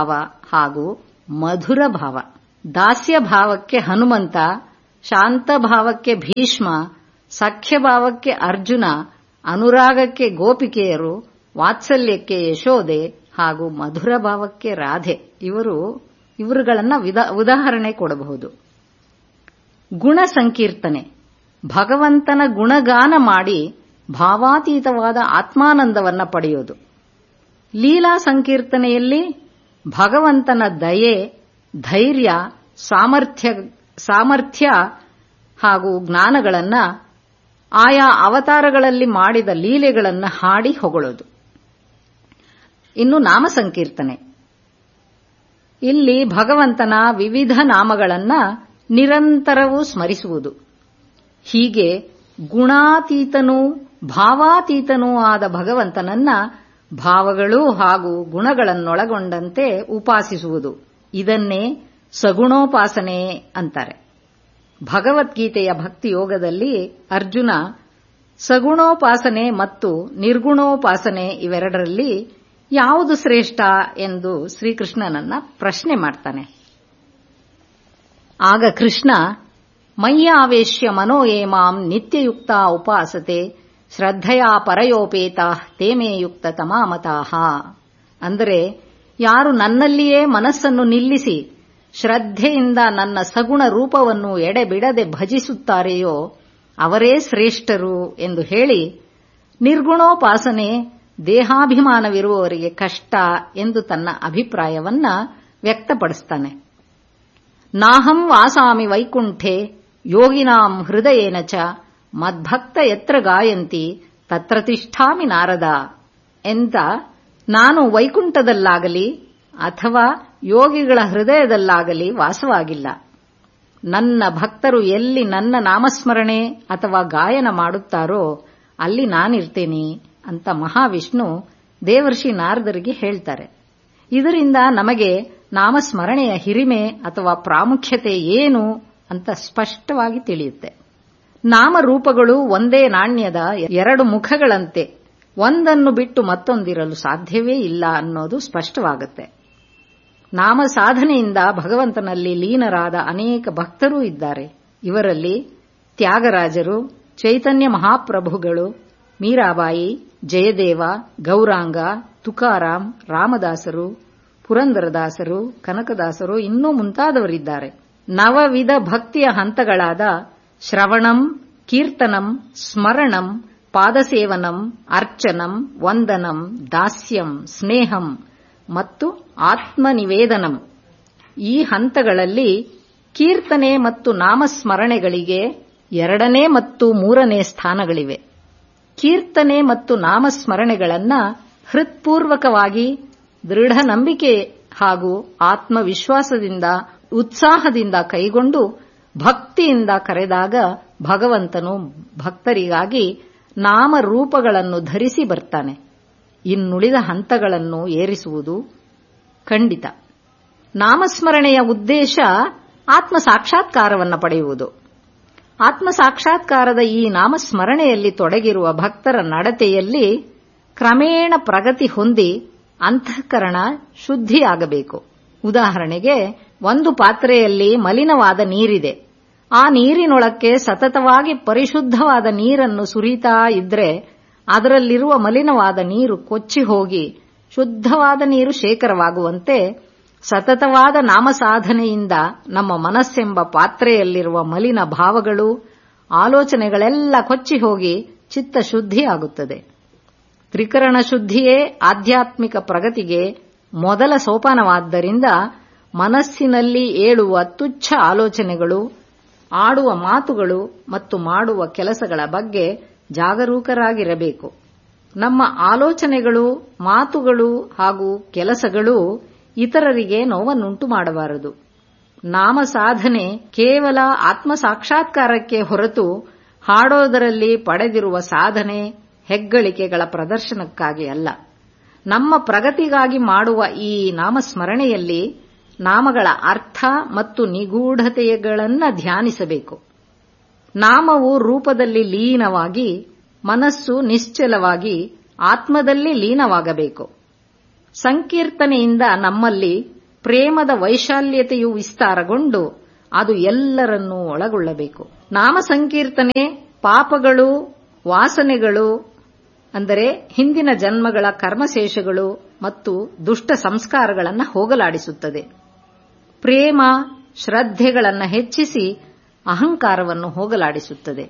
ಹಾಗೂ ಮಧುರ ಭಾವ ದಾಸ್ಯ ಭಾವಕ್ಕೆ ಹನುಮಂತ ಶಾಂತ ಭಾವಕ್ಕೆ ಭೀಷ್ಮ ಸಖ್ಯ ಭಾವಕ್ಕೆ ಅರ್ಜುನ ಅನುರಾಗಕ್ಕೆ ಗೋಪಿಕೆಯರು ವಾತ್ಸಲ್ಯಕ್ಕೆ ಯಶೋದೆ ಹಾಗೂ ಮಧುರ ಭಾವಕ್ಕೆ ರಾಧೆ ಇವರು ಇವರುಗಳನ್ನ ಉದಾಹರಣೆ ಕೊಡಬಹುದು ಗುಣ ಸಂಕೀರ್ತನೆ ಭಗವಂತನ ಗುಣಗಾನ ಮಾಡಿ ಭಾವಾತೀತವಾದ ಆತ್ಮಾನಂದವನ್ನ ಪಡೆಯೋದು ಲೀಲಾ ಸಂಕೀರ್ತನೆಯಲ್ಲಿ ಭಗವಂತನ ದಯೆ ಧೈರ್ಯ ಸಾಮರ್ಥ್ಯ ಸಾಮರ್ಥ್ಯ ಹಾಗೂ ಜ್ಞಾನಗಳನ್ನ ಆಯಾ ಅವತಾರಗಳಲ್ಲಿ ಮಾಡಿದ ಲೀಲೆಗಳನ್ನು ಹಾಡಿ ಹೊಗಳೋದು ಇನ್ನು ನಾಮ ಸಂಕೀರ್ತನೆ ಇಲ್ಲಿ ಭಗವಂತನ ವಿವಿಧ ನಾಮಗಳನ್ನ ನಿರಂತರವೂ ಸ್ಮರಿಸುವುದು ಹೀಗೆ ಗುಣಾತೀತನೂ ಭಾವಾತೀತನೂ ಆದ ಭಗವಂತನನ್ನ ಭಾವಗಳು ಹಾಗೂ ಗುಣಗಳನ್ನೊಳಗೊಂಡಂತೆ ಉಪಾಸಿಸುವುದು ಇದನ್ನೇ ಸಗುಣೋಪಾಸನೆ ಅಂತಾರೆ ಭಗವದ್ಗೀತೆಯ ಭಕ್ತಿಯೋಗದಲ್ಲಿ ಅರ್ಜುನ ಸಗುಣೋಪಾಸನೆ ಮತ್ತು ನಿರ್ಗುಣೋಪಾಸನೆ ಇವೆರಡರಲ್ಲಿ ಯಾವುದು ಶ್ರೇಷ್ಠ ಎಂದು ಶ್ರೀಕೃಷ್ಣನನ್ನ ಪ್ರಶ್ನೆ ಮಾಡ್ತಾನೆ ಆಗ ಕೃಷ್ಣ ಮಯ್ಯಾವೇಶ್ಯ ಮನೋಯೇಮಾಂ ನಿತ್ಯಯುಕ್ತ ಉಪಾಸತೆ ಶ್ರದ್ಧೆಯ ಪರಯೋಪೇತ ತೇಮೇ ಯುಕ್ತ ತಮಾಮತಾಹ ಅಂದರೆ ಯಾರು ನನ್ನಲ್ಲಿಯೇ ಮನಸ್ಸನ್ನು ನಿಲ್ಲಿಸಿ ಶ್ರದ್ಧೆಯಿಂದ ನನ್ನ ಸಗುಣ ರೂಪವನ್ನು ಎಡೆಬಿಡದೆ ಭಜಿಸುತ್ತಾರೆಯೋ ಅವರೇ ಶ್ರೇಷ್ಠರು ಎಂದು ಹೇಳಿ ನಿರ್ಗುಣೋಪಾಸನೆ ದೇಹಾಭಿಮಾನವಿರುವವರಿಗೆ ಕಷ್ಟ ಎಂದು ತನ್ನ ಅಭಿಪ್ರಾಯವನ್ನ ವ್ಯಕ್ತಪಡಿಸ್ತಾನೆ ನಾಹಂ ವಾಸಾಮಿ ವೈಕುಂಠೆ ಯೋಗಿನಾಂ ಹೃದಯೇನ ಚ ಮದ್ಭಕ್ತ ಎತ್ರ ಗಾಯಂತಿ ತತ್ರ ತಿಷ್ಠಾಮಿ ನಾರದ ಎಂತ ನಾನು ವೈಕುಂಠದಲ್ಲಾಗಲಿ ಅಥವಾ ಯೋಗಿಗಳ ಹೃದಯದಲ್ಲಾಗಲಿ ವಾಸವಾಗಿಲ್ಲ ನನ್ನ ಭಕ್ತರು ಎಲ್ಲಿ ನನ್ನ ನಾಮಸ್ಮರಣೆ ಅಥವಾ ಗಾಯನ ಮಾಡುತ್ತಾರೋ ಅಲ್ಲಿ ನಾನಿರ್ತೇನೆ ಅಂತ ಮಹಾವಿಷ್ಣು ದೇವರ್ಷಿ ನಾರದರಿಗೆ ಹೇಳ್ತಾರೆ ಇದರಿಂದ ನಮಗೆ ನಾಮಸ್ಮರಣೆಯ ಹಿರಿಮೆ ಅಥವಾ ಪ್ರಾಮುಖ್ಯತೆ ಏನು ಅಂತ ಸ್ಪಷ್ಟವಾಗಿ ತಿಳಿಯುತ್ತೆ ನಾಮರೂಪಗಳು ಒಂದೇ ನಾಣ್ಯದ ಎರಡು ಮುಖಗಳಂತೆ ಒಂದನ್ನು ಬಿಟ್ಟು ಮತ್ತೊಂದಿರಲು ಸಾಧ್ಯವೇ ಇಲ್ಲ ಅನ್ನೋದು ಸ್ಪಷ್ಟವಾಗುತ್ತೆ ನಾಮ ಸಾಧನೆಯಿಂದ ಭಗವಂತನಲ್ಲಿ ಲೀನರಾದ ಅನೇಕ ಭಕ್ತರೂ ಇದ್ದಾರೆ ಇವರಲ್ಲಿ ತ್ಯಾಗರಾಜರು ಚೈತನ್ಯ ಮಹಾಪ್ರಭುಗಳು ಮೀರಾಬಾಯಿ ಜಯದೇವ ಗೌರಾಂಗ ತುಕಾರಾಂ ರಾಮದಾಸರು ಪುರಂದರದಾಸರು ಕನಕದಾಸರು ಇನ್ನೂ ಮುಂತಾದವರಿದ್ದಾರೆ ನವವಿಧ ಭಕ್ತಿಯ ಹಂತಗಳಾದ ಶ್ರವಣಂ ಕೀರ್ತನಂ ಸ್ಮರಣಂ ಪಾದಸೇವನಂ ಅರ್ಚನಂ ವಂದನಂ ದಾಸ್ಯಂ ಸ್ನೇಹಂ ಮತ್ತು ಆತ್ಮನಿವೇದನಂ ಈ ಹಂತಗಳಲ್ಲಿ ಕೀರ್ತನೆ ಮತ್ತು ನಾಮಸ್ಮರಣೆಗಳಿಗೆ ಎರಡನೇ ಮತ್ತು ಮೂರನೇ ಸ್ಥಾನಗಳಿವೆ ಕೀರ್ತನೆ ಮತ್ತು ನಾಮಸ್ಮರಣೆಗಳನ್ನ ಹೃತ್ಪೂರ್ವಕವಾಗಿ ದೃಢ ನಂಬಿಕೆ ಹಾಗೂ ಆತ್ಮವಿಶ್ವಾಸದಿಂದ ಉತ್ಸಾಹದಿಂದ ಕೈಗೊಂಡು ಭಕ್ತಿಯಿಂದ ಕರೆದಾಗ ಭಗವಂತನು ಭಕ್ತರಿಗಾಗಿ ನಾಮರೂಪಗಳನ್ನು ಧರಿಸಿ ಬರ್ತಾನೆ ಇನ್ನುಳಿದ ಹಂತಗಳನ್ನು ಏರಿಸುವುದು ಖಂಡಿತ ನಾಮಸ್ಮರಣೆಯ ಉದ್ದೇಶ ಆತ್ಮ ಸಾಕ್ಷಾತ್ಕಾರವನ್ನು ಪಡೆಯುವುದು ಆತ್ಮ ಸಾಕ್ಷಾತ್ಕಾರದ ಈ ನಾಮಸ್ಮರಣೆಯಲ್ಲಿ ತೊಡಗಿರುವ ಭಕ್ತರ ನಡತೆಯಲ್ಲಿ ಕ್ರಮೇಣ ಪ್ರಗತಿ ಹೊಂದಿ ಅಂತಃಕರಣ ಶುದ್ಧಿಯಾಗಬೇಕು ಉದಾಹರಣೆಗೆ ಒಂದು ಪಾತ್ರೆಯಲ್ಲಿ ಮಲಿನವಾದ ನೀರಿದೆ ಆ ನೀರಿನೊಳಕ್ಕೆ ಸತತವಾಗಿ ಪರಿಶುದ್ಧವಾದ ನೀರನ್ನು ಸುರಿತಾ ಇದ್ರೆ ಅದರಲ್ಲಿರುವ ಮಲಿನವಾದ ನೀರು ಕೊಚ್ಚಿ ಹೋಗಿ ಶುದ್ಧವಾದ ನೀರು ಶೇಖರವಾಗುವಂತೆ ಸತತವಾದ ನಾಮಸಾಧನೆಯಿಂದ ನಮ್ಮ ಮನಸ್ಸೆಂಬ ಪಾತ್ರೆಯಲ್ಲಿರುವ ಮಲಿನ ಭಾವಗಳು ಆಲೋಚನೆಗಳೆಲ್ಲ ಕೊಚ್ಚಿ ಹೋಗಿ ಚಿತ್ತ ಶುದ್ಧಿಯಾಗುತ್ತದೆ ತ್ರಿಕರಣ ಶುದ್ಧಿಯೇ ಆಧ್ಯಾತ್ಮಿಕ ಪ್ರಗತಿಗೆ ಮೊದಲ ಸೋಪಾನವಾದ್ದರಿಂದ ಮನಸ್ಸಿನಲ್ಲಿ ಏಳುವ ತುಚ್ಛ ಆಲೋಚನೆಗಳು ಆಡುವ ಮಾತುಗಳು ಮತ್ತು ಮಾಡುವ ಕೆಲಸಗಳ ಬಗ್ಗೆ ಜಾಗರೂಕರಾಗಿರಬೇಕು ನಮ್ಮ ಆಲೋಚನೆಗಳು ಮಾತುಗಳು ಹಾಗೂ ಕೆಲಸಗಳು ಇತರರಿಗೆ ನೋವನ್ನುಂಟು ಮಾಡಬಾರದು ನಾಮ ಸಾಧನೆ ಕೇವಲ ಆತ್ಮ ಸಾಕ್ಷಾತ್ಕಾರಕ್ಕೆ ಹೊರತು ಹಾಡೋದರಲ್ಲಿ ಪಡೆದಿರುವ ಸಾಧನೆ ಹೆಗ್ಗಳಿಕೆಗಳ ಪ್ರದರ್ಶನಕ್ಕಾಗಿ ಅಲ್ಲ ನಮ್ಮ ಪ್ರಗತಿಗಾಗಿ ಮಾಡುವ ಈ ನಾಮಸ್ಮರಣೆಯಲ್ಲಿ ನಾಮಗಳ ಅರ್ಥ ಮತ್ತು ನಿಗೂಢತೆಗಳನ್ನು ಧ್ಯಾನಿಸಬೇಕು ನಾಮವು ರೂಪದಲ್ಲಿ ಲೀನವಾಗಿ ಮನಸ್ಸು ನಿಶ್ಚಲವಾಗಿ ಆತ್ಮದಲ್ಲಿ ಲೀನವಾಗಬೇಕು ಸಂಕೀರ್ತನೆಯಿಂದ ನಮ್ಮಲ್ಲಿ ಪ್ರೇಮದ ವೈಶಾಲ್ಯತೆಯು ವಿಸ್ತಾರಗೊಂಡು ಅದು ಎಲ್ಲರನ್ನೂ ಒಳಗೊಳ್ಳಬೇಕು ನಾಮ ಸಂಕೀರ್ತನೆ ಪಾಪಗಳು ವಾಸನೆಗಳು ಅಂದರೆ ಹಿಂದಿನ ಜನ್ಮಗಳ ಕರ್ಮಶೇಷಗಳು ಮತ್ತು ದುಷ್ಟ ಸಂಸ್ಕಾರಗಳನ್ನು ಹೋಗಲಾಡಿಸುತ್ತದೆ ಪ್ರೇಮ ಶ್ರದ್ಧೆಗಳನ್ನು ಹೆಚ್ಚಿಸಿ ಅಹಂಕಾರವನ್ನು ಹೋಗಲಾಡಿಸುತ್ತದೆ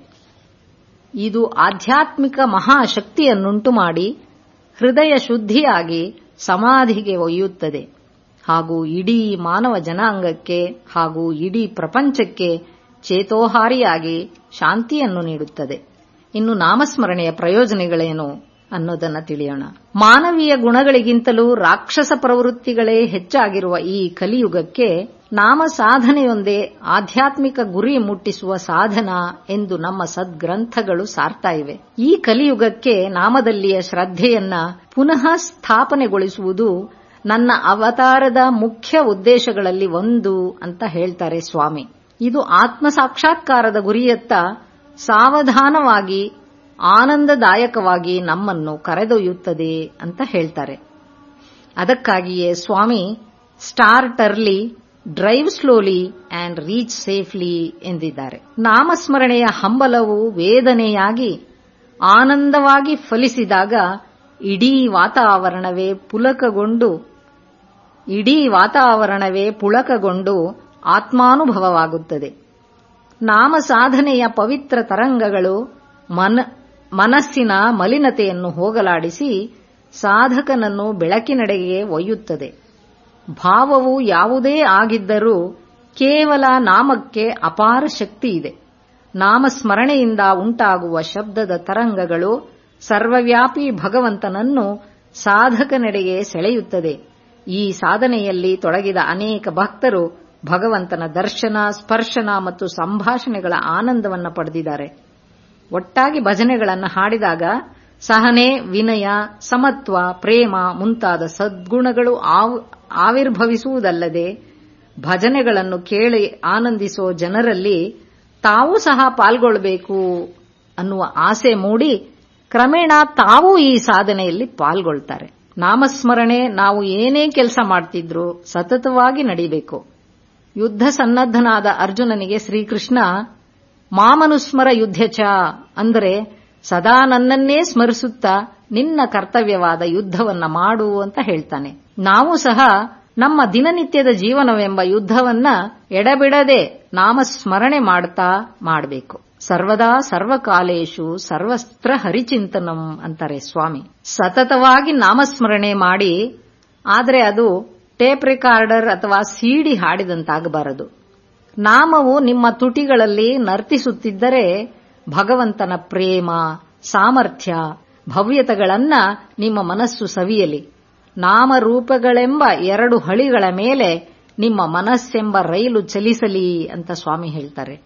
ಇದು ಆಧ್ಯಾತ್ಮಿಕ ಮಹಾಶಕ್ತಿಯನ್ನುಂಟು ಮಾಡಿ ಹೃದಯ ಶುದ್ಧಿಯಾಗಿ ಸಮಾಧಿಗೆ ಒಯ್ಯುತ್ತದೆ ಹಾಗೂ ಇಡೀ ಮಾನವ ಜನಾಂಗಕ್ಕೆ ಹಾಗೂ ಇಡೀ ಪ್ರಪಂಚಕ್ಕೆ ಚೇತೋಹಾರಿಯಾಗಿ ಶಾಂತಿಯನ್ನು ನೀಡುತ್ತದೆ ಇನ್ನು ನಾಮಸ್ಮರಣೆಯ ಪ್ರಯೋಜನಗಳೇನು ಅನ್ನೋದನ್ನ ತಿಳಿಯೋಣ ಮಾನವೀಯ ಗುಣಗಳಿಗಿಂತಲೂ ರಾಕ್ಷಸ ಪ್ರವೃತ್ತಿಗಳೇ ಹೆಚ್ಚಾಗಿರುವ ಈ ಕಲಿಯುಗಕ್ಕೆ ನಾಮ ಸಾಧನೆಯೊಂದೇ ಆಧ್ಯಾತ್ಮಿಕ ಗುರಿ ಮುಟ್ಟಿಸುವ ಸಾಧನ ಎಂದು ನಮ್ಮ ಸದ್ಗ್ರಂಥಗಳು ಸಾರ್ತಾ ಇವೆ ಈ ಕಲಿಯುಗಕ್ಕೆ ನಾಮದಲ್ಲಿಯ ಶ್ರದ್ಧೆಯನ್ನ ಪುನಃ ಸ್ಥಾಪನೆಗೊಳಿಸುವುದು ನನ್ನ ಅವತಾರದ ಮುಖ್ಯ ಉದ್ದೇಶಗಳಲ್ಲಿ ಒಂದು ಅಂತ ಹೇಳ್ತಾರೆ ಸ್ವಾಮಿ ಇದು ಆತ್ಮ ಸಾಕ್ಷಾತ್ಕಾರದ ಗುರಿಯತ್ತ ಸಾವಧಾನವಾಗಿ ಆನಂದದಾಯಕವಾಗಿ ನಮ್ಮನ್ನು ಕರೆದೊಯ್ಯುತ್ತದೆ ಅಂತ ಹೇಳ್ತಾರೆ ಅದಕ್ಕಾಗಿಯೇ ಸ್ವಾಮಿ start early drive slowly and reach safely ಎಂದಿದ್ದಾರೆ ನಾಮಸ್ಮರಣೆಯ ಹಂಬಲವು ವೇದನೆಯಾಗಿ ಆನಂದವಾಗಿ ಫಲಿಸಿದಾಗ ಇಡೀ ವಾತಾವರಣವೇ ಪುಲಕಗೊಂಡು ಇಡೀ ವಾತಾವರಣವೇ ಪುಳಕಗೊಂಡು ಆತ್ಮಾನುಭವವಾಗುತ್ತದೆ ನಾಮ ಸಾಧನೆಯ ಪವಿತ್ರ ತರಂಗಗಳು ಮನ ಮನಸ್ಸಿನ ಮಲಿನತೆಯನ್ನು ಹೋಗಲಾಡಿಸಿ ಸಾಧಕನನ್ನು ಬೆಳಕಿನೆಡೆಗೆ ಒಯ್ಯುತ್ತದೆ ಭಾವವು ಯಾವುದೇ ಆಗಿದ್ದರೂ ಕೇವಲ ನಾಮಕ್ಕೆ ಅಪಾರ ಶಕ್ತಿ ಇದೆ ನಾಮಸ್ಮರಣೆಯಿಂದ ಉಂಟಾಗುವ ಶಬ್ದದ ತರಂಗಗಳು ಸರ್ವವ್ಯಾಪಿ ಭಗವಂತನನ್ನು ಸಾಧಕನೆಡೆಗೆ ಸೆಳೆಯುತ್ತದೆ ಈ ಸಾಧನೆಯಲ್ಲಿ ತೊಡಗಿದ ಅನೇಕ ಭಕ್ತರು ಭಗವಂತನ ದರ್ಶನ ಸ್ಪರ್ಶನ ಮತ್ತು ಸಂಭಾಷಣೆಗಳ ಆನಂದವನ್ನು ಪಡೆದಿದ್ದಾರೆ ಒಟ್ಟಾಗಿ ಭಜನೆಗಳನ್ನು ಹಾಡಿದಾಗ ಸಹನೆ ವಿನಯ ಸಮತ್ವ ಪ್ರೇಮ ಮುಂತಾದ ಸದ್ಗುಣಗಳು ಆವಿರ್ಭವಿಸುವುದಲ್ಲದೆ ಭಜನೆಗಳನ್ನು ಕೇಳಿ ಆನಂದಿಸೋ ಜನರಲ್ಲಿ ತಾವೂ ಸಹ ಪಾಲ್ಗೊಳ್ಳಬೇಕು ಅನ್ನುವ ಆಸೆ ಮೂಡಿ ಕ್ರಮೇಣ ತಾವೂ ಈ ಸಾಧನೆಯಲ್ಲಿ ಪಾಲ್ಗೊಳ್ತಾರೆ ನಾಮಸ್ಮರಣೆ ನಾವು ಏನೇ ಕೆಲಸ ಮಾಡ್ತಿದ್ರೂ ಸತತವಾಗಿ ನಡೀಬೇಕು ಯುದ್ಧ ಸನ್ನದ್ದನಾದ ಅರ್ಜುನನಿಗೆ ಶ್ರೀಕೃಷ್ಣ ಮಾಮನುಸ್ಮರ ಯುದ್ಧಚ ಅಂದರೆ ಸದಾ ನನ್ನನ್ನೇ ಸ್ಮರಿಸುತ್ತಾ ನಿನ್ನ ಕರ್ತವ್ಯವಾದ ಯುದ್ಧವನ್ನ ಮಾಡು ಅಂತ ಹೇಳ್ತಾನೆ ನಾವು ಸಹ ನಮ್ಮ ದಿನನಿತ್ಯದ ಜೀವನವೆಂಬ ಯುದ್ಧವನ್ನ ಎಡಬಿಡದೆ ನಾಮಸ್ಮರಣೆ ಮಾಡ್ತಾ ಮಾಡಬೇಕು ಸರ್ವದಾ ಸರ್ವಕಾಲೇಶು ಸರ್ವಸ್ತ್ರ ಹರಿಚಿಂತನಂ ಅಂತಾರೆ ಸ್ವಾಮಿ ಸತತವಾಗಿ ನಾಮಸ್ಮರಣೆ ಮಾಡಿ ಆದರೆ ಅದು ಟೇಪ್ ರೆಕಾರ್ಡರ್ ಅಥವಾ ಸಿಡಿ ಹಾಡಿದಂತಾಗಬಾರದು ನಾಮವು ನಿಮ್ಮ ತುಟಿಗಳಲ್ಲಿ ನರ್ತಿಸುತ್ತಿದ್ದರೆ ಭಗವಂತನ ಪ್ರೇಮ ಸಾಮರ್ಥ್ಯ ಭವ್ಯತೆಗಳನ್ನ ನಿಮ್ಮ ಮನಸ್ಸು ಸವಿಯಲಿ ನಾಮರೂಪಗಳೆಂಬ ಎರಡು ಹಳಿಗಳ ಮೇಲೆ ನಿಮ್ಮ ಮನಸ್ಸೆಂಬ ರೈಲು ಚಲಿಸಲಿ ಅಂತ ಸ್ವಾಮಿ ಹೇಳ್ತಾರೆ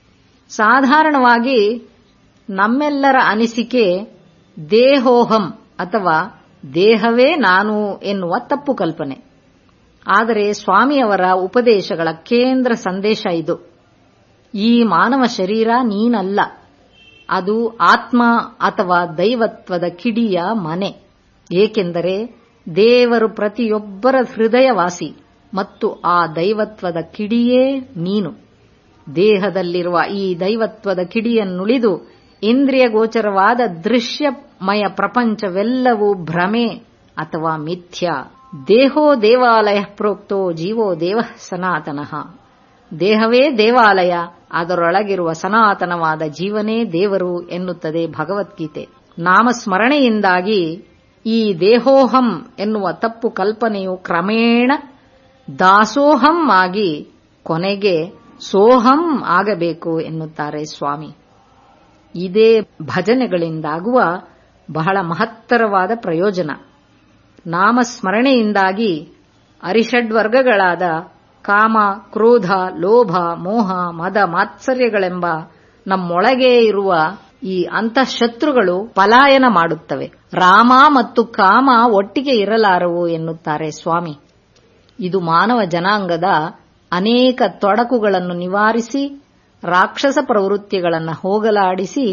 ಸಾಧಾರಣವಾಗಿ ನಮ್ಮೆಲ್ಲರ ಅನಿಸಿಕೆ ದೇಹೋಹಂ ಅಥವಾ ದೇಹವೇ ನಾನು ಎನ್ನುವ ತಪ್ಪು ಕಲ್ಪನೆ ಆದರೆ ಸ್ವಾಮಿಯವರ ಉಪದೇಶಗಳ ಕೇಂದ್ರ ಸಂದೇಶ ಇದು ಈ ಮಾನವ ಶರೀರ ನೀನಲ್ಲ ಅದು ಆತ್ಮ ಅಥವಾ ದೈವತ್ವದ ಕಿಡಿಯ ಮನೆ ಏಕೆಂದರೆ ದೇವರು ಪ್ರತಿಯೊಬ್ಬರ ಹೃದಯವಾಸಿ ಮತ್ತು ಆ ದೈವತ್ವದ ಕಿಡಿಯೇ ನೀನು ದೇಹದಲ್ಲಿರುವ ಈ ದೈವತ್ವದ ಕಿಡಿಯನ್ನುಳಿದು ಇಂದ್ರಿಯ ಗೋಚರವಾದ ದೃಶ್ಯಮಯ ಪ್ರಪಂಚವೆಲ್ಲವೂ ಭ್ರಮೆ ಅಥವಾ ಮಿಥ್ಯ ದೇಹೋ ದೇವಾಲಯ ಪ್ರೋಕ್ತೋ ಜೀವೋ ದೇವ ಸನಾತನಃ ದೇಹವೇ ದೇವಾಲಯ ಅದರೊಳಗಿರುವ ಸನಾತನವಾದ ಜೀವನೇ ದೇವರು ಎನ್ನುತ್ತದೆ ಭಗವದ್ಗೀತೆ ನಾಮಸ್ಮರಣೆಯಿಂದಾಗಿ ಈ ದೇಹೋಹಂ ಎನ್ನುವ ತಪ್ಪು ಕಲ್ಪನೆಯು ಕ್ರಮೇಣ ದಾಸೋಹಂ ಆಗಿ ಕೊನೆಗೆ ಸೋಹಂ ಆಗಬೇಕು ಎನ್ನುತ್ತಾರೆ ಸ್ವಾಮಿ ಇದೇ ಭಜನೆಗಳಿಂದಾಗುವ ಬಹಳ ಮಹತ್ತರವಾದ ಪ್ರಯೋಜನ ನಾಮಸ್ಮರಣೆಯಿಂದಾಗಿ ಅರಿಷಡ್ವರ್ಗಗಳಾದ ಕಾಮ ಕ್ರೋಧ ಲೋಭ ಮೋಹ ಮದ ಮಾತ್ಸರ್ಯಗಳೆಂಬ ನಮ್ಮೊಳಗೆ ಇರುವ ಈ ಅಂತಃಶತ್ರುಗಳು ಪಲಾಯನ ಮಾಡುತ್ತವೆ ರಾಮ ಮತ್ತು ಕಾಮ ಒಟ್ಟಿಗೆ ಇರಲಾರವು ಎನ್ನುತ್ತಾರೆ ಸ್ವಾಮಿ ಇದು ಮಾನವ ಜನಾಂಗದ ಅನೇಕ ತೊಡಕುಗಳನ್ನು ನಿವಾರಿಸಿ ರಾಕ್ಷಸ ಪ್ರವೃತ್ತಿಗಳನ್ನು ಹೋಗಲಾಡಿಸಿ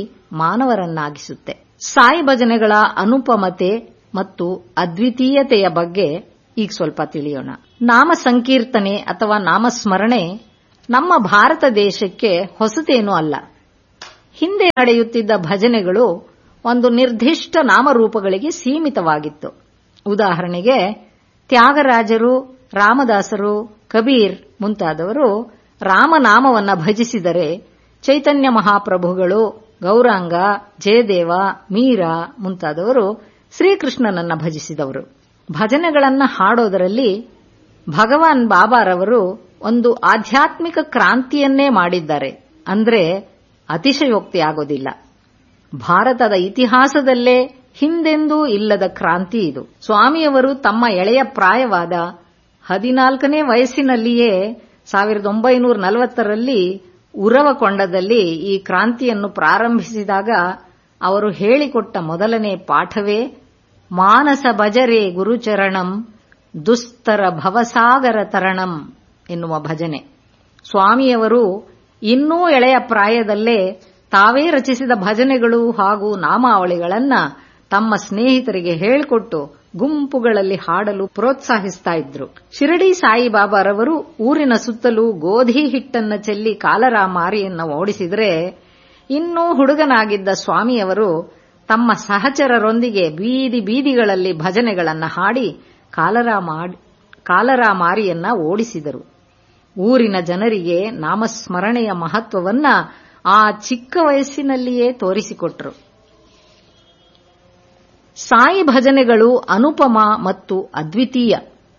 ಮಾನವರನ್ನಾಗಿಸುತ್ತೆ ಸಾಯಿ ಭಜನೆಗಳ ಅನುಪಮತೆ ಮತ್ತು ಅದ್ವಿತೀಯತೆಯ ಬಗ್ಗೆ ಈಗ ಸ್ವಲ್ಪ ತಿಳಿಯೋಣ ನಾಮ ಸಂಕೀರ್ತನೆ ಅಥವಾ ನಾಮಸ್ಮರಣೆ ನಮ್ಮ ಭಾರತ ದೇಶಕ್ಕೆ ಹೊಸತೇನೂ ಅಲ್ಲ ಹಿಂದೆ ನಡೆಯುತ್ತಿದ್ದ ಭಜನೆಗಳು ಒಂದು ನಿರ್ದಿಷ್ಟ ನಾಮರೂಪಗಳಿಗೆ ಸೀಮಿತವಾಗಿತ್ತು ಉದಾಹರಣೆಗೆ ತ್ಯಾಗರಾಜರು ರಾಮದಾಸರು ಕಬೀರ್ ಮುಂತಾದವರು ರಾಮನಾಮವನ್ನ ಭಜಿಸಿದರೆ ಚೈತನ್ಯ ಮಹಾಪ್ರಭುಗಳು ಗೌರಾಂಗ ಜಯದೇವ ಮೀರಾ ಮುಂತಾದವರು ಶ್ರೀಕೃಷ್ಣನನ್ನ ಭಜಿಸಿದವರು ಭಜನೆಗಳನ್ನ ಹಾಡೋದರಲ್ಲಿ ಭಗವಾನ್ ಬಾಬಾರವರು ಒಂದು ಆಧ್ಯಾತ್ಮಿಕ ಕ್ರಾಂತಿಯನ್ನೇ ಮಾಡಿದ್ದಾರೆ ಅಂದ್ರೆ ಅತಿಶಯೋಕ್ತಿ ಆಗೋದಿಲ್ಲ ಭಾರತದ ಇತಿಹಾಸದಲ್ಲೇ ಹಿಂದೆಂದೂ ಇಲ್ಲದ ಕ್ರಾಂತಿ ಇದು ಸ್ವಾಮಿಯವರು ತಮ್ಮ ಎಳೆಯ ಪ್ರಾಯವಾದ ಹದಿನಾಲ್ಕನೇ ವಯಸ್ಸಿನಲ್ಲಿಯೇ ಸಾವಿರದ ಒಂಬೈನೂರ ನಲವತ್ತರಲ್ಲಿ ಉರವಕೊಂಡದಲ್ಲಿ ಈ ಕ್ರಾಂತಿಯನ್ನು ಪ್ರಾರಂಭಿಸಿದಾಗ ಅವರು ಹೇಳಿಕೊಟ್ಟ ಮೊದಲನೇ ಪಾಠವೇ ಮಾನಸ ಭಜರೆ ಗುರುಚರಣಂ ದುಸ್ತರ ಭವಸಾಗರ ತರಣಂ ಎನ್ನುವ ಭಜನೆ ಸ್ವಾಮಿಯವರು ಇನ್ನೂ ಎಳೆಯ ಪ್ರಾಯದಲ್ಲೇ ತಾವೇ ರಚಿಸಿದ ಭಜನೆಗಳು ಹಾಗೂ ನಾಮಾವಳಿಗಳನ್ನ ತಮ್ಮ ಸ್ನೇಹಿತರಿಗೆ ಹೇಳಿಕೊಟ್ಟು ಗುಂಪುಗಳಲ್ಲಿ ಹಾಡಲು ಪ್ರೋತ್ಸಾಹಿಸ್ತಾ ಇದ್ರು ಶಿರಡಿ ಸಾಯಿಬಾಬಾರವರು ಊರಿನ ಸುತ್ತಲೂ ಗೋಧಿ ಹಿಟ್ಟನ್ನ ಚೆಲ್ಲಿ ಕಾಲರ ಮಾರಿಯನ್ನ ಓಡಿಸಿದ್ರೆ ಇನ್ನೂ ಹುಡುಗನಾಗಿದ್ದ ಸ್ವಾಮಿಯವರು ತಮ್ಮ ಸಹಚರರೊಂದಿಗೆ ಬೀದಿ ಬೀದಿಗಳಲ್ಲಿ ಭಜನೆಗಳನ್ನ ಹಾಡಿ ಕಾಲರ ಮಾರಿಯನ್ನ ಓಡಿಸಿದರು ಊರಿನ ಜನರಿಗೆ ನಾಮಸ್ಮರಣೆಯ ಮಹತ್ವವನ್ನ ಆ ಚಿಕ್ಕ ವಯಸ್ಸಿನಲ್ಲಿಯೇ ತೋರಿಸಿಕೊಟ್ರು ಸಾಯಿ ಭಜನೆಗಳು ಅನುಪಮ ಮತ್ತು ಅದ್ವಿತೀಯ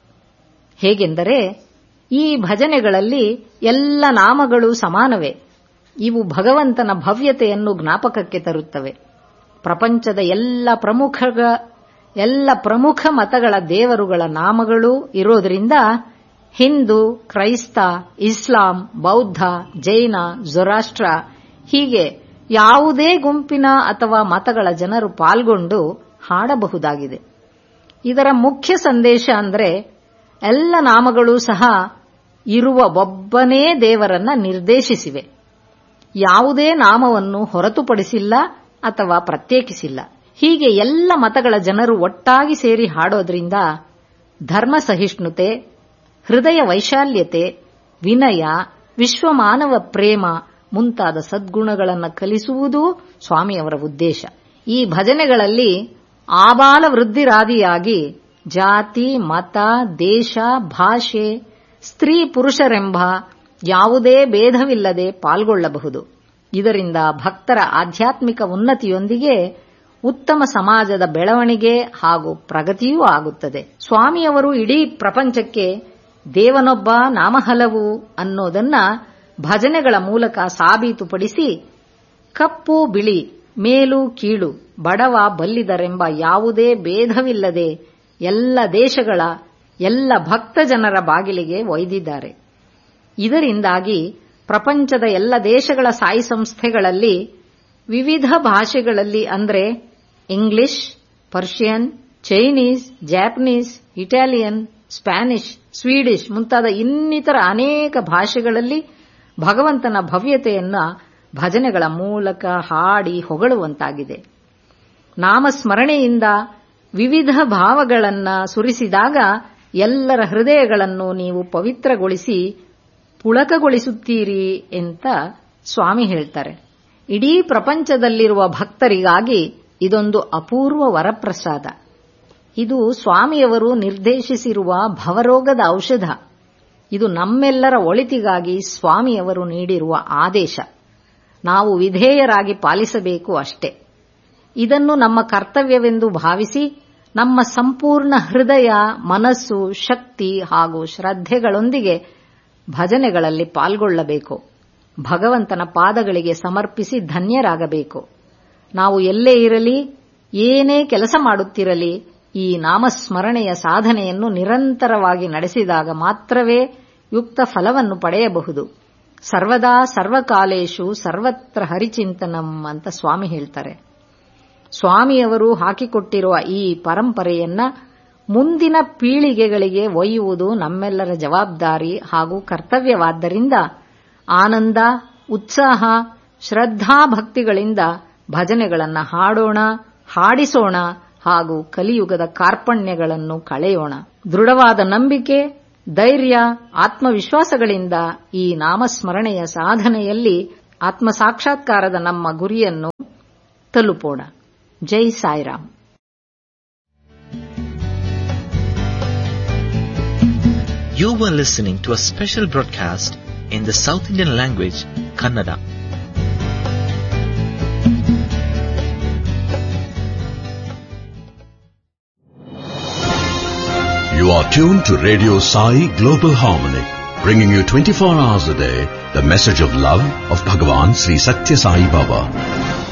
ಹೇಗೆಂದರೆ ಈ ಭಜನೆಗಳಲ್ಲಿ ಎಲ್ಲ ನಾಮಗಳು ಸಮಾನವೇ ಇವು ಭಗವಂತನ ಭವ್ಯತೆಯನ್ನು ಜ್ಞಾಪಕಕ್ಕೆ ತರುತ್ತವೆ ಪ್ರಪಂಚದ ಎಲ್ಲ ಪ್ರಮುಖ ಎಲ್ಲ ಪ್ರಮುಖ ಮತಗಳ ದೇವರುಗಳ ನಾಮಗಳು ಇರೋದ್ರಿಂದ ಹಿಂದೂ ಕ್ರೈಸ್ತ ಇಸ್ಲಾಂ ಬೌದ್ಧ ಜೈನ ಜೊರಾಷ್ಟ್ರ ಹೀಗೆ ಯಾವುದೇ ಗುಂಪಿನ ಅಥವಾ ಮತಗಳ ಜನರು ಪಾಲ್ಗೊಂಡು ಹಾಡಬಹುದಾಗಿದೆ ಇದರ ಮುಖ್ಯ ಸಂದೇಶ ಅಂದ್ರೆ ಎಲ್ಲ ನಾಮಗಳು ಸಹ ಇರುವ ಒಬ್ಬನೇ ದೇವರನ್ನ ನಿರ್ದೇಶಿಸಿವೆ ಯಾವುದೇ ನಾಮವನ್ನು ಹೊರತುಪಡಿಸಿಲ್ಲ ಅಥವಾ ಪ್ರತ್ಯೇಕಿಸಿಲ್ಲ ಹೀಗೆ ಎಲ್ಲ ಮತಗಳ ಜನರು ಒಟ್ಟಾಗಿ ಸೇರಿ ಹಾಡೋದ್ರಿಂದ ಧರ್ಮ ಸಹಿಷ್ಣುತೆ ಹೃದಯ ವೈಶಾಲ್ಯತೆ ವಿನಯ ವಿಶ್ವಮಾನವ ಪ್ರೇಮ ಮುಂತಾದ ಸದ್ಗುಣಗಳನ್ನು ಕಲಿಸುವುದೂ ಸ್ವಾಮಿಯವರ ಉದ್ದೇಶ ಈ ಭಜನೆಗಳಲ್ಲಿ ಆಬಾಲ ವೃದ್ಧಿರಾದಿಯಾಗಿ ಜಾತಿ ಮತ ದೇಶ ಭಾಷೆ ಸ್ತ್ರೀ ಪುರುಷರೆಂಬ ಯಾವುದೇ ಭೇದವಿಲ್ಲದೆ ಪಾಲ್ಗೊಳ್ಳಬಹುದು ಇದರಿಂದ ಭಕ್ತರ ಆಧ್ಯಾತ್ಮಿಕ ಉನ್ನತಿಯೊಂದಿಗೆ ಉತ್ತಮ ಸಮಾಜದ ಬೆಳವಣಿಗೆ ಹಾಗೂ ಪ್ರಗತಿಯೂ ಆಗುತ್ತದೆ ಸ್ವಾಮಿಯವರು ಇಡೀ ಪ್ರಪಂಚಕ್ಕೆ ದೇವನೊಬ್ಬ ನಾಮಹಲವು ಅನ್ನೋದನ್ನ ಭಜನೆಗಳ ಮೂಲಕ ಸಾಬೀತುಪಡಿಸಿ ಕಪ್ಪು ಬಿಳಿ ಮೇಲು ಕೀಳು ಬಡವ ಬಲ್ಲಿದರೆಂಬ ಯಾವುದೇ ಭೇದವಿಲ್ಲದೆ ಎಲ್ಲ ದೇಶಗಳ ಎಲ್ಲ ಭಕ್ತ ಜನರ ಬಾಗಿಲಿಗೆ ಒಯ್ದಿದ್ದಾರೆ ಇದರಿಂದಾಗಿ ಪ್ರಪಂಚದ ಎಲ್ಲ ದೇಶಗಳ ಸಾಯಿ ಸಂಸ್ಥೆಗಳಲ್ಲಿ ವಿವಿಧ ಭಾಷೆಗಳಲ್ಲಿ ಅಂದ್ರೆ English Persian Chinese Japanese Italian Spanish Swedish ಮುಂತಾದ ಇನ್ನಿತರ ಅನೇಕ ಭಾಷೆಗಳಲ್ಲಿ ಭಗವಂತನ ಭವ್ಯತೆಯನ್ನ ಭಜನೆಗಳ ಮೂಲಕ ಹಾಡಿ ಹೊಗಳುವಂತಾಗಿದೆ ನಾಮಸ್ಮರಣೆಯಿಂದ ವಿವಿಧ ಭಾವಗಳನ್ನ ಸುರಿಸಿದಾಗ ಎಲ್ಲರ ಹೃದಯಗಳನ್ನು ನೀವು ಪವಿತ್ರಗೊಳಿಸಿ ಪುಳಕಗೊಳಿಸುತ್ತೀರಿ ಅಂತ ಸ್ವಾಮಿ ಹೇಳ್ತಾರೆ ಇಡೀ ಪ್ರಪಂಚದಲ್ಲಿರುವ ಭಕ್ತರಿಗಾಗಿ ಇದೊಂದು ಅಪೂರ್ವ ವರಪ್ರಸಾದ ಇದು ಸ್ವಾಮಿಯವರು ನಿರ್ದೇಶಿಸಿರುವ ಭವರೋಗದ ಔಷಧ ಇದು ನಮ್ಮೆಲ್ಲರ ಒಳಿತಿಗಾಗಿ ಸ್ವಾಮಿಯವರು ನೀಡಿರುವ ಆದೇಶ ನಾವು ವಿಧೇಯರಾಗಿ ಪಾಲಿಸಬೇಕು ಅಷ್ಟೇ ಇದನ್ನು ನಮ್ಮ ಕರ್ತವ್ಯವೆಂದು ಭಾವಿಸಿ ನಮ್ಮ ಸಂಪೂರ್ಣ ಹೃದಯ ಮನಸ್ಸು ಶಕ್ತಿ ಹಾಗೂ ಶ್ರದ್ಧೆಗಳೊಂದಿಗೆ ಭಜನೆಗಳಲ್ಲಿ ಪಾಲ್ಗೊಳ್ಳಬೇಕು ಭಗವಂತನ ಪಾದಗಳಿಗೆ ಸಮರ್ಪಿಸಿ ಧನ್ಯರಾಗಬೇಕು ನಾವು ಎಲ್ಲೇ ಇರಲಿ ಏನೇ ಕೆಲಸ ಮಾಡುತ್ತಿರಲಿ ಈ ನಾಮಸ್ಮರಣೆಯ ಸಾಧನೆಯನ್ನು ನಿರಂತರವಾಗಿ ನಡೆಸಿದಾಗ ಮಾತ್ರವೇ ಯುಕ್ತ ಫಲವನ್ನು ಪಡೆಯಬಹುದು ಸರ್ವದಾ ಸರ್ವಕಾಲೇಶು ಸರ್ವತ್ರ ಹರಿಚಿಂತನಂ ಅಂತ ಸ್ವಾಮಿ ಹೇಳ್ತಾರೆ ಸ್ವಾಮಿಯವರು ಹಾಕಿಕೊಟ್ಟಿರುವ ಈ ಪರಂಪರೆಯನ್ನ ಮುಂದಿನ ಪೀಳಿಗೆಗಳಿಗೆ ಒಯ್ಯುವುದು ನಮ್ಮೆಲ್ಲರ ಜವಾಬ್ದಾರಿ ಹಾಗೂ ಕರ್ತವ್ಯವಾದ್ದರಿಂದ ಆನಂದ ಉತ್ಸಾಹ ಶ್ರದ್ಧಾಭಕ್ತಿಗಳಿಂದ ಭಜನೆಗಳನ್ನು ಹಾಡೋಣ ಹಾಡಿಸೋಣ ಹಾಗೂ ಕಲಿಯುಗದ ಕಾರ್ಪಣ್ಯಗಳನ್ನು ಕಳೆಯೋಣ ದೃಢವಾದ ನಂಬಿಕೆ ಧೈರ್ಯ ಆತ್ಮವಿಶ್ವಾಸಗಳಿಂದ ಈ ನಾಮಸ್ಮರಣೆಯ ಸಾಧನೆಯಲ್ಲಿ ಆತ್ಮ ಸಾಕ್ಷಾತ್ಕಾರದ ನಮ್ಮ ಗುರಿಯನ್ನು ತಲುಪೋಣ ಜೈ Sairam You were listening to a special broadcast in the South Indian language, Kannada. You are tuned to Radio Sai Global Harmony, bringing you 24 hours a day the message of love of Bhagavan Sri Satya Sai Baba.